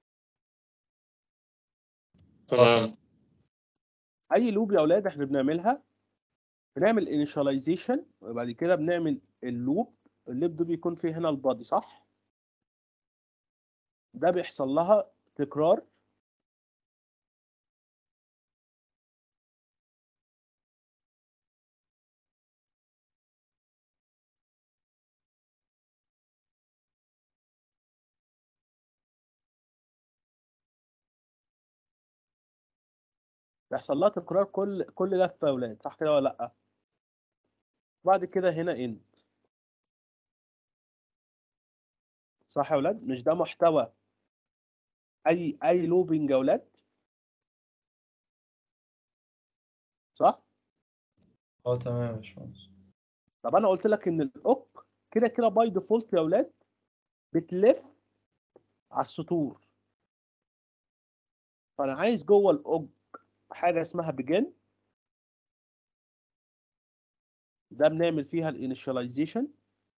تمام اي لوب يا اولاد احنا بنعملها بنعمل initialization وبعد كده بنعمل اللوب اللوب ده بيكون فيه هنا البادي صح ده بيحصل لها تكرار بيحصل لها تكرار كل كل لفه يا اولاد صح كده ولا لا بعد كده هنا end صح يا اولاد مش ده محتوى اي اي لوبينج يا اولاد صح اه تمام يا باشمهندس طب انا قلت لك ان الاوك كده كده باي ديفولت يا اولاد بتلف على السطور فانا عايز جوه الاوك حاجه اسمها بيجن ده بنعمل فيها الانيشاليزيشن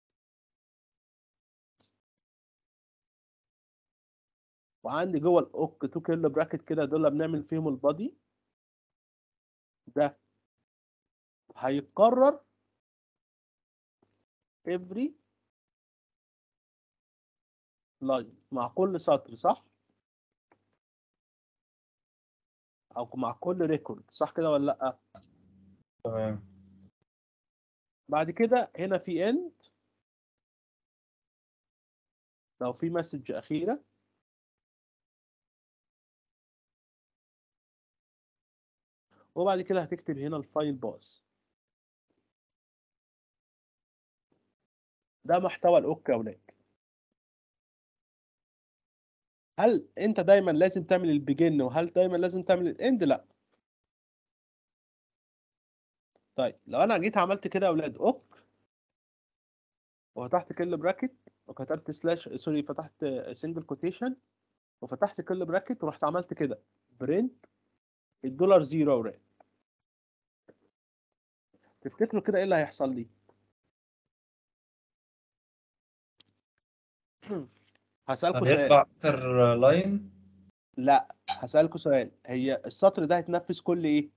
وعندي جوه الاوك تو كيلو براكت كده دول بنعمل فيهم البادي ده هيتكرر every line مع كل سطر صح او مع كل ريكورد صح كده ولا لا تمام بعد كده هنا في end لو في مسج اخيره وبعد كده هتكتب هنا الفايل باس ده محتوى الاوك يا اولاد هل انت دايما لازم تعمل البيجن وهل دايما لازم تعمل الاند لا طيب لو انا جيت عملت كده يا اولاد اوك وفتحت كل براكت وكتبت سلاش سوري فتحت سنجل كوتيشن وفتحت كل براكت ورحت عملت كده برنت الدولار زيرو يا اولاد تفتكروا كده ايه اللي هيحصل لي هسألكوا طب سؤال يطبع آخر لاين لا هسألكوا سؤال هي السطر ده هيتنفذ كل ايه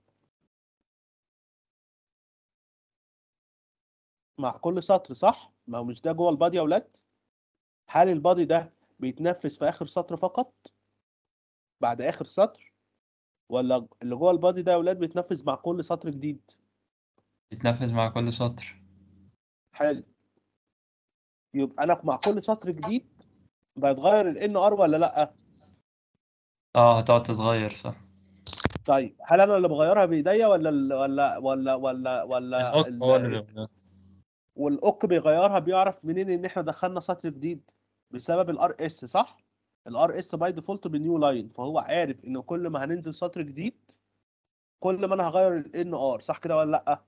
مع كل سطر صح ما هو مش ده جوه البادي يا ولاد هل البادي ده بيتنفذ في اخر سطر فقط بعد اخر سطر ولا اللي جوه البادي ده يا ولاد بيتنفذ مع كل سطر جديد بيتنفذ مع كل سطر حلو يبقى انا مع كل سطر جديد بيتغير ال ار ولا لا اه هتقعد تتغير صح طيب هل انا اللي بغيرها بايديا ولا ال- ولا ولا ولا ولا الأوك ال- هو اللي بيغير والاوك بيغيرها بيعرف منين ان احنا دخلنا سطر جديد بسبب الار اس صح الار اس باي ديفولت بنيو لاين فهو عارف ان كل ما هننزل سطر جديد كل ما انا هغير الان ار صح كده ولا لا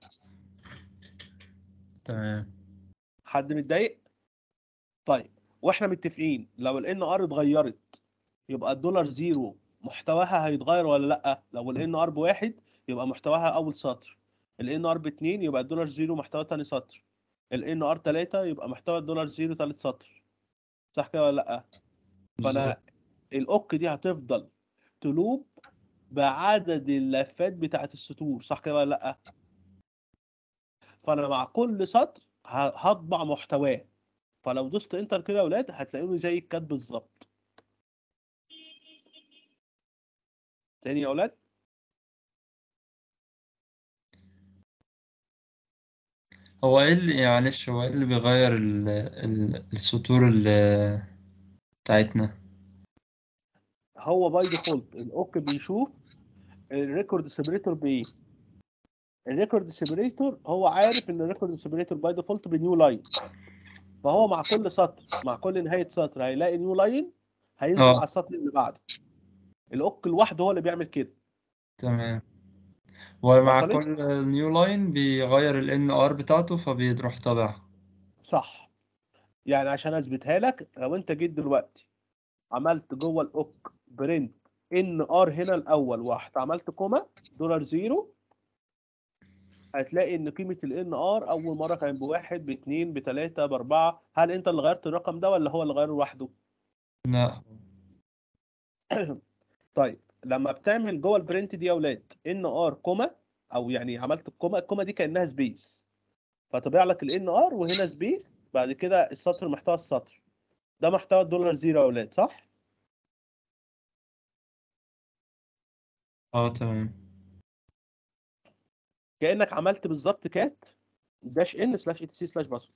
تمام حد متضايق طيب واحنا متفقين لو الان ار اتغيرت يبقى الدولار زيرو محتواها هيتغير ولا لا لو الان ار بواحد يبقى محتواها اول سطر الان ار باتنين يبقى الدولار زيرو محتوى تاني سطر الان ار تلاتة يبقى محتوى الدولار زيرو تالت سطر صح كده ولا لا فانا الاوك دي هتفضل تلوب بعدد اللفات بتاعت السطور صح كده ولا لا فانا مع كل سطر ه- هطبع محتواه فلو دوست انتر كده يا ولاد هتلاقوني زي الكات بالظبط تاني يا ولاد هو ايه اللي معلش هو ايه اللي بيغير ال... ال... السطور اللي بتاعتنا هو باي ديفولت الاوك بيشوف الريكورد سيبريتور بايه الريكورد سيبريتور هو عارف ان الريكورد سيبريتور باي ديفولت بنيو لاين فهو مع كل سطر مع كل نهايه سطر هيلاقي نيو لاين هينزل اه. على السطر اللي بعده الاوك لوحده هو اللي بيعمل كده تمام ومع وصلت؟ كل نيو لاين بيغير ال NR بتاعته فبيروح طابعها صح يعني عشان اثبتها لك لو انت جيت دلوقتي عملت جوه الاوك برنت ان ار هنا الاول واحد عملت كوما دولار زيرو هتلاقي ان قيمه الان ار اول مره كان بواحد باثنين بثلاثه باربعه هل انت اللي غيرت الرقم ده ولا هو اللي غيره لوحده؟ لا طيب لما بتعمل جوه البرنت دي يا اولاد ان ار كوما او يعني عملت الكوما الكوما دي كانها سبيس فطبع لك الان ار وهنا سبيس بعد كده السطر محتوى السطر ده محتوى الدولار زيرو يا اولاد صح؟ اه تمام كانك عملت بالظبط كات داش ان سلاش اي تي سي سلاش باسورد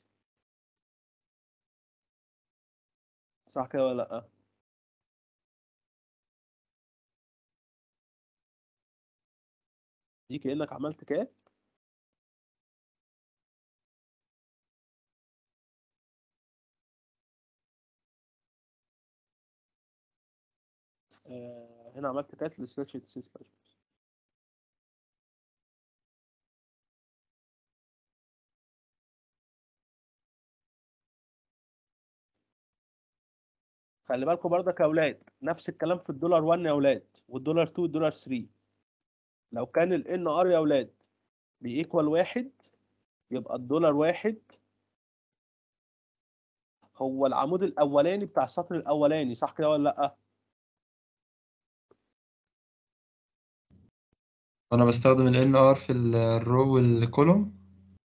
صح كده ولا لا؟ دي كانك عملت كات آه، هنا عملت كات لسلاش اي تي سي سلاش خلي بالكم برضك يا اولاد نفس الكلام في الدولار 1 يا اولاد والدولار 2 والدولار 3 لو كان ال ان ار يا اولاد بيكوال واحد يبقى الدولار واحد هو العمود الاولاني بتاع السطر الاولاني صح كده ولا لا أنا بستخدم ال NR في ال- الرو والكولوم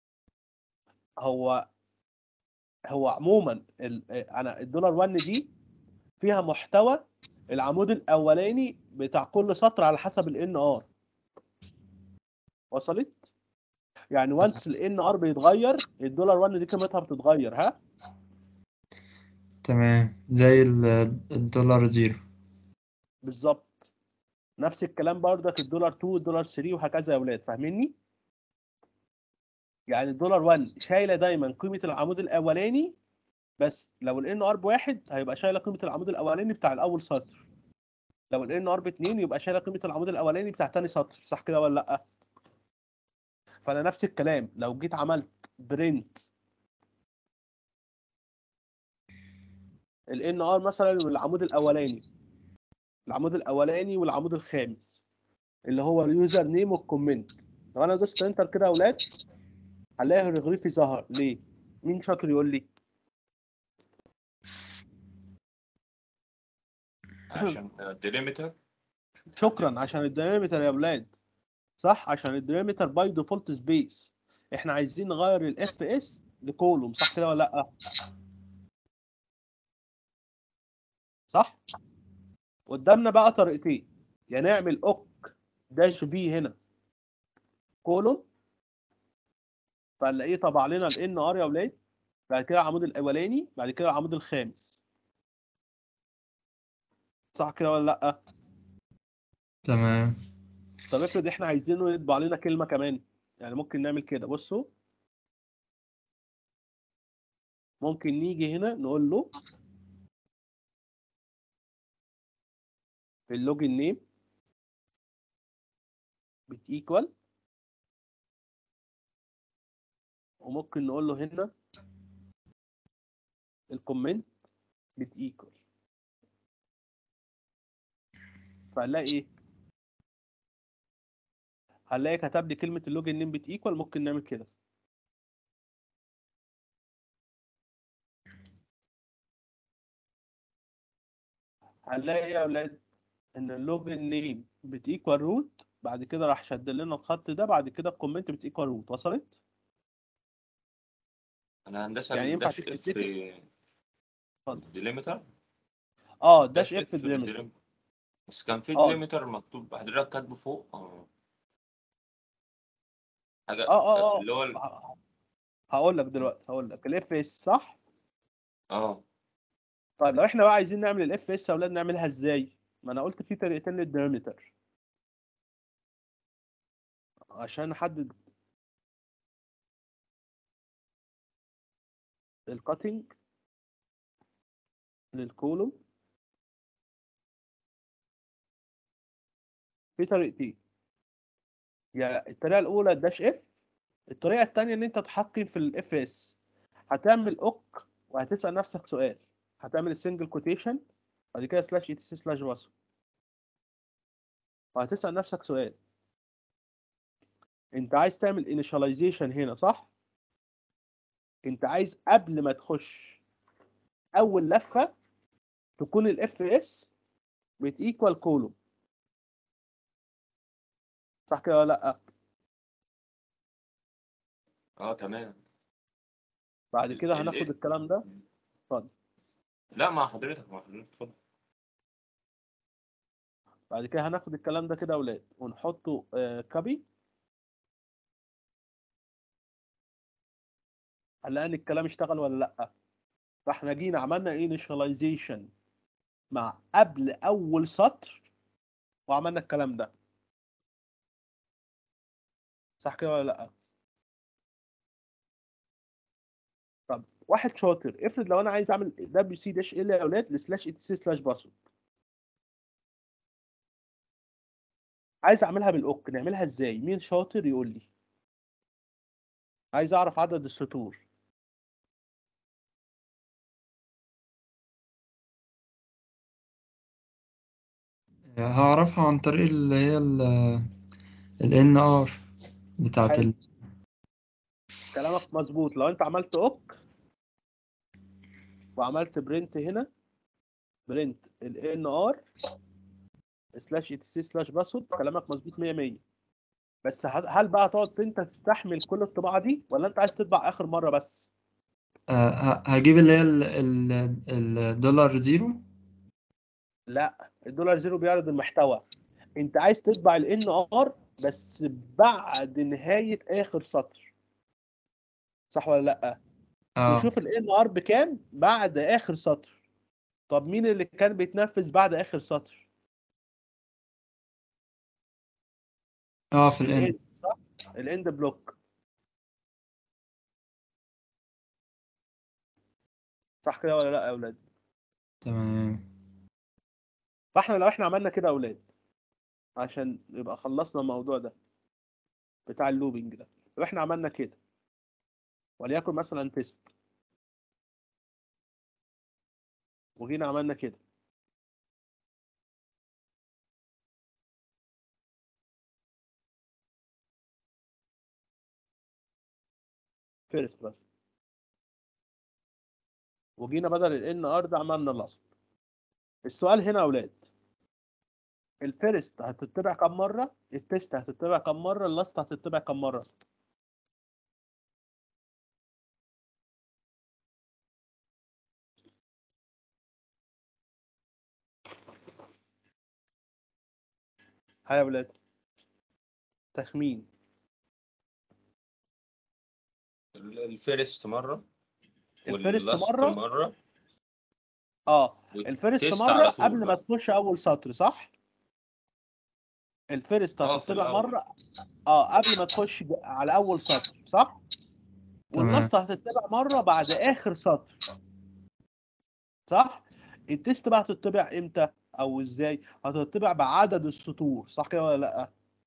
هو هو عموما ال... انا الدولار 1 دي فيها محتوى العمود الاولاني بتاع كل سطر على حسب الان ار وصلت يعني وانس الان ار بيتغير الدولار 1 دي قيمتها بتتغير ها تمام زي ال- الدولار زيرو بالظبط نفس الكلام برضك الدولار 2 والدولار 3 وهكذا يا اولاد فاهميني يعني الدولار 1 شايله دايما قيمه العمود الاولاني بس لو الان ار بواحد هيبقى شايله قيمه العمود الاولاني بتاع الاول سطر لو الان ار باتنين يبقى شايله قيمه العمود الاولاني بتاع تاني سطر صح كده ولا لا فانا نفس الكلام لو جيت عملت برنت الان ار مثلا والعمود الاولاني العمود الاولاني والعمود الخامس اللي هو اليوزر نيم والكومنت لو انا دوست انتر كده يا اولاد هنلاقي الرغريفي ظهر ليه مين شاطر يقول لي عشان ديليمتر شكرا عشان الديامتر يا ولاد صح عشان الديامتر باي ديفولت سبيس احنا عايزين نغير الاف اس لكولوم صح كده ولا لا صح قدامنا بقى طريقتين يا نعمل اوك داش في هنا كولوم فنلاقيه طبع لنا الان ار يا ولاد بعد كده العمود الاولاني بعد كده العمود الخامس صح كده ولا لا تمام طب افرض احنا عايزينه يطبع لنا كلمة كمان يعني ممكن نعمل كده بصوا ممكن نيجي هنا نقول له في اللوجن نيم بتيكوال وممكن نقول له هنا الكومنت بتيكوال فهنلاقي ايه هنلاقي كتب لي كلمة اللوجن نيم بت ايكوال ممكن نعمل كده هنلاقي يا اولاد ان اللوجن نيم بت ايكوال روت بعد كده راح شد لنا الخط ده بعد كده الكومنت بت ايكوال روت وصلت انا هندسه يعني ينفع الداش تكتب اف تكست؟ اتفضل ديليمتر اه داش اف في ديليمتر الديليم- بس كان في اه. ديليمتر مكتوب حضرتك كاتبه فوق اه حاجه اه اه اللي هو ال- اه هقول لك دلوقتي هقول لك الاف اس صح اه طيب لو احنا بقى عايزين نعمل الاف اس يا اولاد نعملها ازاي ما انا قلت في طريقتين للديامتر عشان نحدد الكاتنج للكولوم في طريقتين يا الطريقه الاولى الداش اف الطريقه الثانيه ان انت تحقق في الاف اس هتعمل اوك وهتسال نفسك سؤال هتعمل السنجل كوتيشن بعد كده سلاش اي تي سي سلاش باسورد وهتسال نفسك سؤال انت عايز تعمل انيشاليزيشن هنا صح انت عايز قبل ما تخش اول لفه تكون الاف اس بتيكوال كولوم صح كده ولا لا اه تمام بعد كده ال- ال- هناخد الكلام ده اتفضل لا مع حضرتك مع حضرتك اتفضل بعد كده هناخد الكلام ده كده يا اولاد ونحطه كابي هنلاقي ان الكلام اشتغل ولا لا فاحنا جينا عملنا انيشاليزيشن مع قبل اول سطر وعملنا الكلام ده صح كده ولا لا طب واحد شاطر افرض لو انا عايز اعمل دبليو سي داش ال يا اولاد لسلاش اي تي سي سلاش باسورد عايز اعملها بالاوك نعملها ازاي مين شاطر يقول لي عايز اعرف عدد السطور هعرفها عن طريق اللي هي ال ان ار بتاعت حلو. ال... كلامك مظبوط لو انت عملت اوك وعملت برنت هنا برنت ال ان ار سلاش اي تي سي سلاش باسورد كلامك مظبوط 100 100 بس هل هل بقى تقعد انت تستحمل كل الطباعه دي ولا انت عايز تطبع اخر مره بس آه، ه- هجيب اللي هي ال- ال- الدولار زيرو لا الدولار زيرو بيعرض المحتوى انت عايز تطبع ال ان ار بس بعد نهايه اخر سطر صح ولا لا اه نشوف ال ان ار بكام بعد اخر سطر طب مين اللي كان بيتنفذ بعد اخر سطر اه في الان الاند صح الاند بلوك صح كده ولا لا يا اولاد تمام فاحنا لو احنا عملنا كده يا اولاد عشان يبقى خلصنا الموضوع ده بتاع اللوبينج ده لو احنا عملنا كده وليكن مثلا تيست وجينا عملنا كده فيرست بس وجينا بدل ال ان ار ده عملنا لاست السؤال هنا يا اولاد الفيرست هتتبع كم مره التست هتتبع كم مره اللاست هتتبع كم مره ها يا ولاد تخمين ال- الفيرست مرة الفيرست واللاست مرة؟ مرة اه الفيرست والتست مره على طول قبل ما بقى. تخش اول سطر صح الفيرست اه في هتتبع الأول مره اه قبل ما تخش ج- على اول سطر صح تمام. واللاست هتتبع مره بعد اخر سطر صح التست بقى هتتبع امتى او ازاي هتتبع بعدد السطور صح كده ولا لا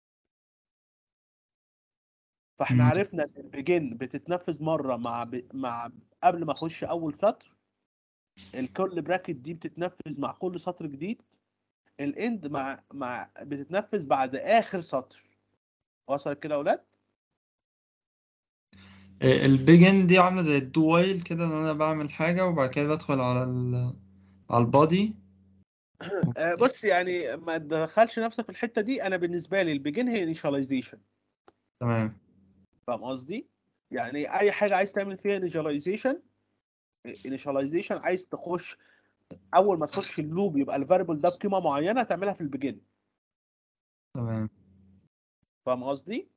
فاحنا مم. عرفنا ان البيجن بتتنفذ مره مع ب... مع قبل ما اخش اول سطر الكل براكت دي بتتنفذ مع كل سطر جديد الاند مع مع بتتنفذ بعد اخر سطر وصل كده يا اولاد البيجن دي عاملة زي الدو وايل كده ان انا بعمل حاجة وبعد كده بدخل على ال على البادي آه، بص يعني ما تدخلش نفسك في الحته دي انا بالنسبه لي البيجن هي انيشاليزيشن تمام فاهم قصدي يعني اي حاجه عايز تعمل فيها انيشاليزيشن انيشاليزيشن عايز تخش اول ما تخش اللوب يبقى الفاريبل ده بقيمه معينه تعملها في البيجن تمام فاهم قصدي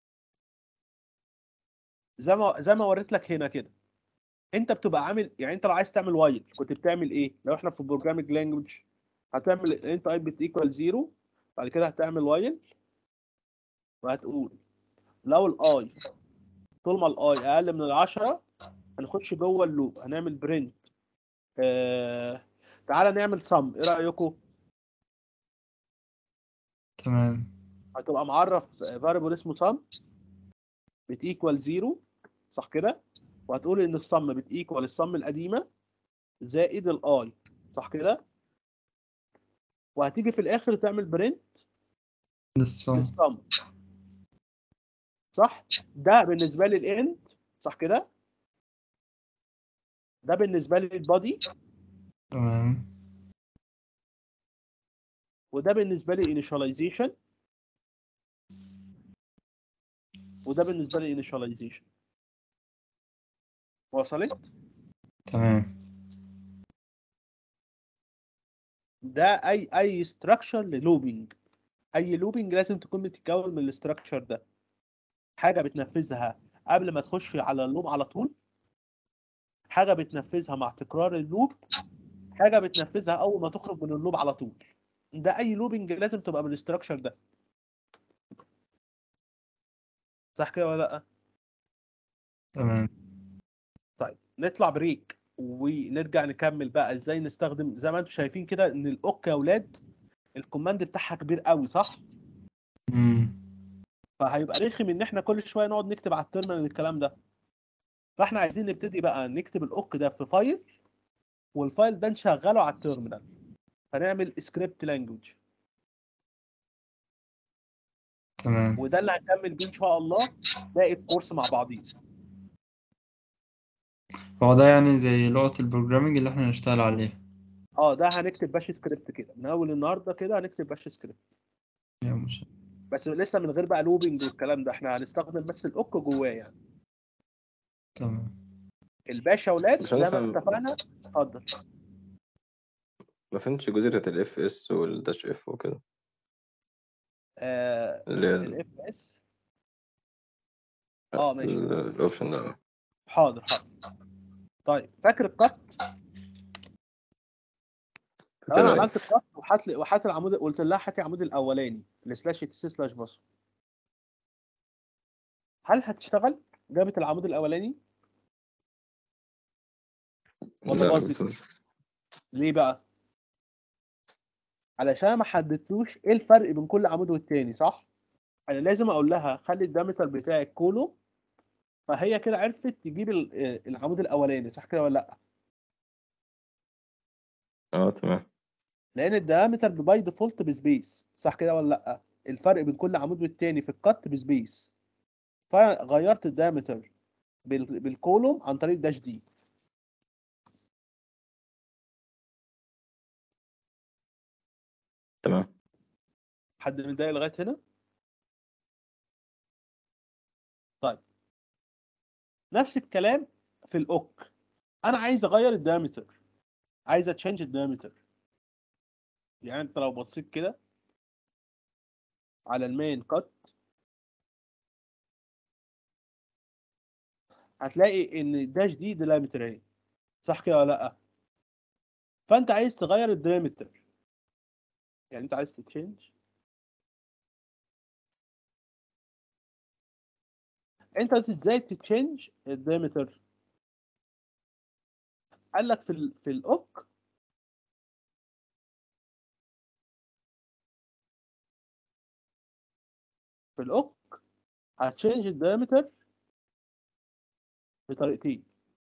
زي ما زي ما وريت لك هنا كده انت بتبقى عامل يعني انت لو عايز تعمل وايل كنت بتعمل ايه لو احنا في بروجرامينج لانجوج هتعمل انت اي بت ايكوال زيرو بعد كده هتعمل وايل وهتقول لو الاي طول ما الاي اقل من العشرة هنخش جوه اللوب هنعمل برنت آه... تعالى نعمل سم ايه رايكم تمام هتبقى معرف فاريبل اسمه سم بتيكوال زيرو صح كده وهتقول ان الصم بتيكوال الصم القديمه زائد الاي صح كده وهتيجي في الاخر تعمل برنت للصم للصم صح ده بالنسبه لي الاند صح كده ده بالنسبه لي البادي تمام وده بالنسبه لي initialization وده بالنسبه لي initialization وصلت تمام ده اي اي ستراكشر للوبينج اي لوبينج لازم تكون بتتكون من الاستراكشر ده حاجه بتنفذها قبل ما تخش على اللوب على طول حاجه بتنفذها مع تكرار اللوب حاجه بتنفذها اول ما تخرج من اللوب على طول ده اي لوبينج لازم تبقى من الاستراكشر ده صح كده ولا لا تمام طيب نطلع بريك ونرجع نكمل بقى ازاي نستخدم زي ما انتم شايفين كده ان الاوك يا اولاد الكوماند بتاعها كبير قوي صح مم. فهيبقى رخم ان احنا كل شويه نقعد نكتب على التيرمينال الكلام ده فاحنا عايزين نبتدي بقى نكتب الاوك ده في فايل والفايل ده نشغله على التيرمينال فنعمل سكريبت لانجوج تمام وده اللي هنكمل بيه ان شاء الله باقي الكورس مع بعضين هو ده يعني زي لغة البروجرامينج اللي احنا نشتغل عليها اه ده هنكتب باش سكريبت كده من اول النهارده كده هنكتب باش سكريبت يا مش بس لسه من غير بقى لوبينج والكلام ده احنا هنستخدم بس الاوك جواه يعني تمام الباشا اولاد مش زي ما مثلا اتفقنا اتفضل ما فهمتش جزيرة الاف اس والداش اف وكده آه اللي هي ال- الاف اس اه ماشي ال- الاوبشن ده حاضر حاضر طيب فاكر القط لو انا فاكر إيه؟ عملت القط وحات لي وحات العمود قلت لها هاتي العمود الاولاني السلاش تي سي سلاش باص هل هتشتغل جابت العمود الاولاني ولا لا باظت ليه بقى علشان ما حددتوش ايه الفرق بين كل عمود والتاني صح انا لازم اقول لها خلي الدايمتر بتاعك كولو فهي كده عرفت تجيب ال- آه، العمود الاولاني صح كده ولا لا اه تمام لان الدايمتر باي ديفولت بسبيس صح كده ولا لا الفرق بين كل عمود والتاني في الكت بسبيس فغيرت الدايمتر بال- بالكولوم عن طريق داش دي تمام حد متضايق لغايه هنا طيب نفس الكلام في الاوك انا عايز اغير الدايمتر عايز اتشنج الدايمتر يعني انت لو بصيت كده على المين كات هتلاقي ان الداش دي ديلامتر اهي صح كده ولا لا فانت عايز تغير الديامتر يعني انت عايز تتشنج انت ازاي تتشنج الديامتر قال لك في ال في الاوك في الاوك هتشنج الديامتر بطريقتين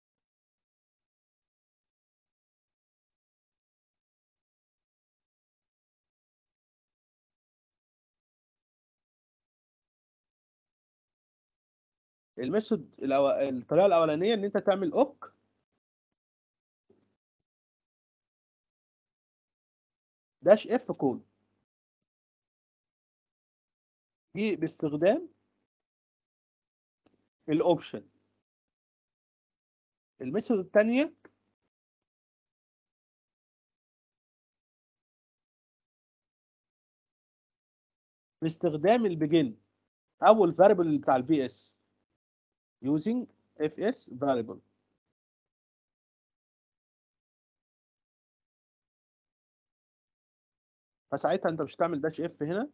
الميثود الأو... الطريقه الاولانيه ان انت تعمل اوك داش اف كول دي باستخدام الاوبشن الميثود الثانيه باستخدام البيجن او الفاريبل بتاع البي اس using fs variable فساعتها انت مش هتعمل داش اف هنا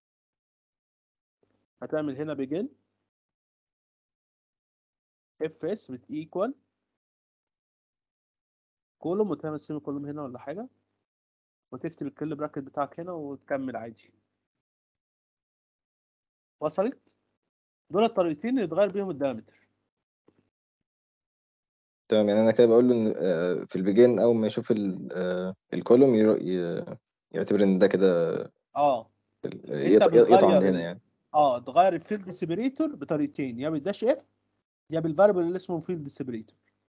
هتعمل هنا begin fs بت equal كولوم وتعمل سيمي كولوم هنا ولا حاجه وتكتب الكل براكت بتاعك هنا وتكمل عادي وصلت دول الطريقتين اللي يتغير بيهم الدايمتر تمام يعني انا كده بقول له ان آه، في البيجين اول ما يشوف ال- آه، الكولوم يرو- ي- يعتبر ان ده كده اه ال- انت يقطع يقطع عند بتغير هنا ال- يعني اه تغير الفيلد سيبريتور بطريقتين يا بالداش اف يا بالفاريبل اللي اسمه فيلد سيبريتور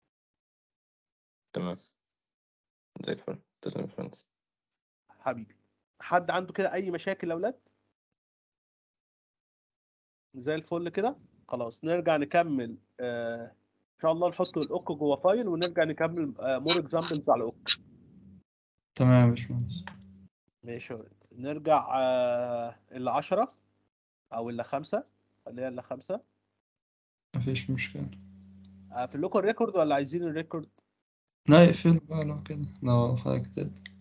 تمام زي الفل تسلم يا باشمهندس حبيبي حد عنده كده اي مشاكل يا اولاد زي الفل كده خلاص نرجع نكمل آه ان شاء الله نحط الاوك جوه فايل ونرجع نكمل آه مور اكزامبلز على الاوك تمام يا باشمهندس ماشي يا ولاد نرجع آه ال 10 او ال 5 خليها ال 5 مفيش مشكلة آه في اللوكال ريكورد ولا عايزين الريكورد لا اقفل بقى لو كده لو حضرتك تقدر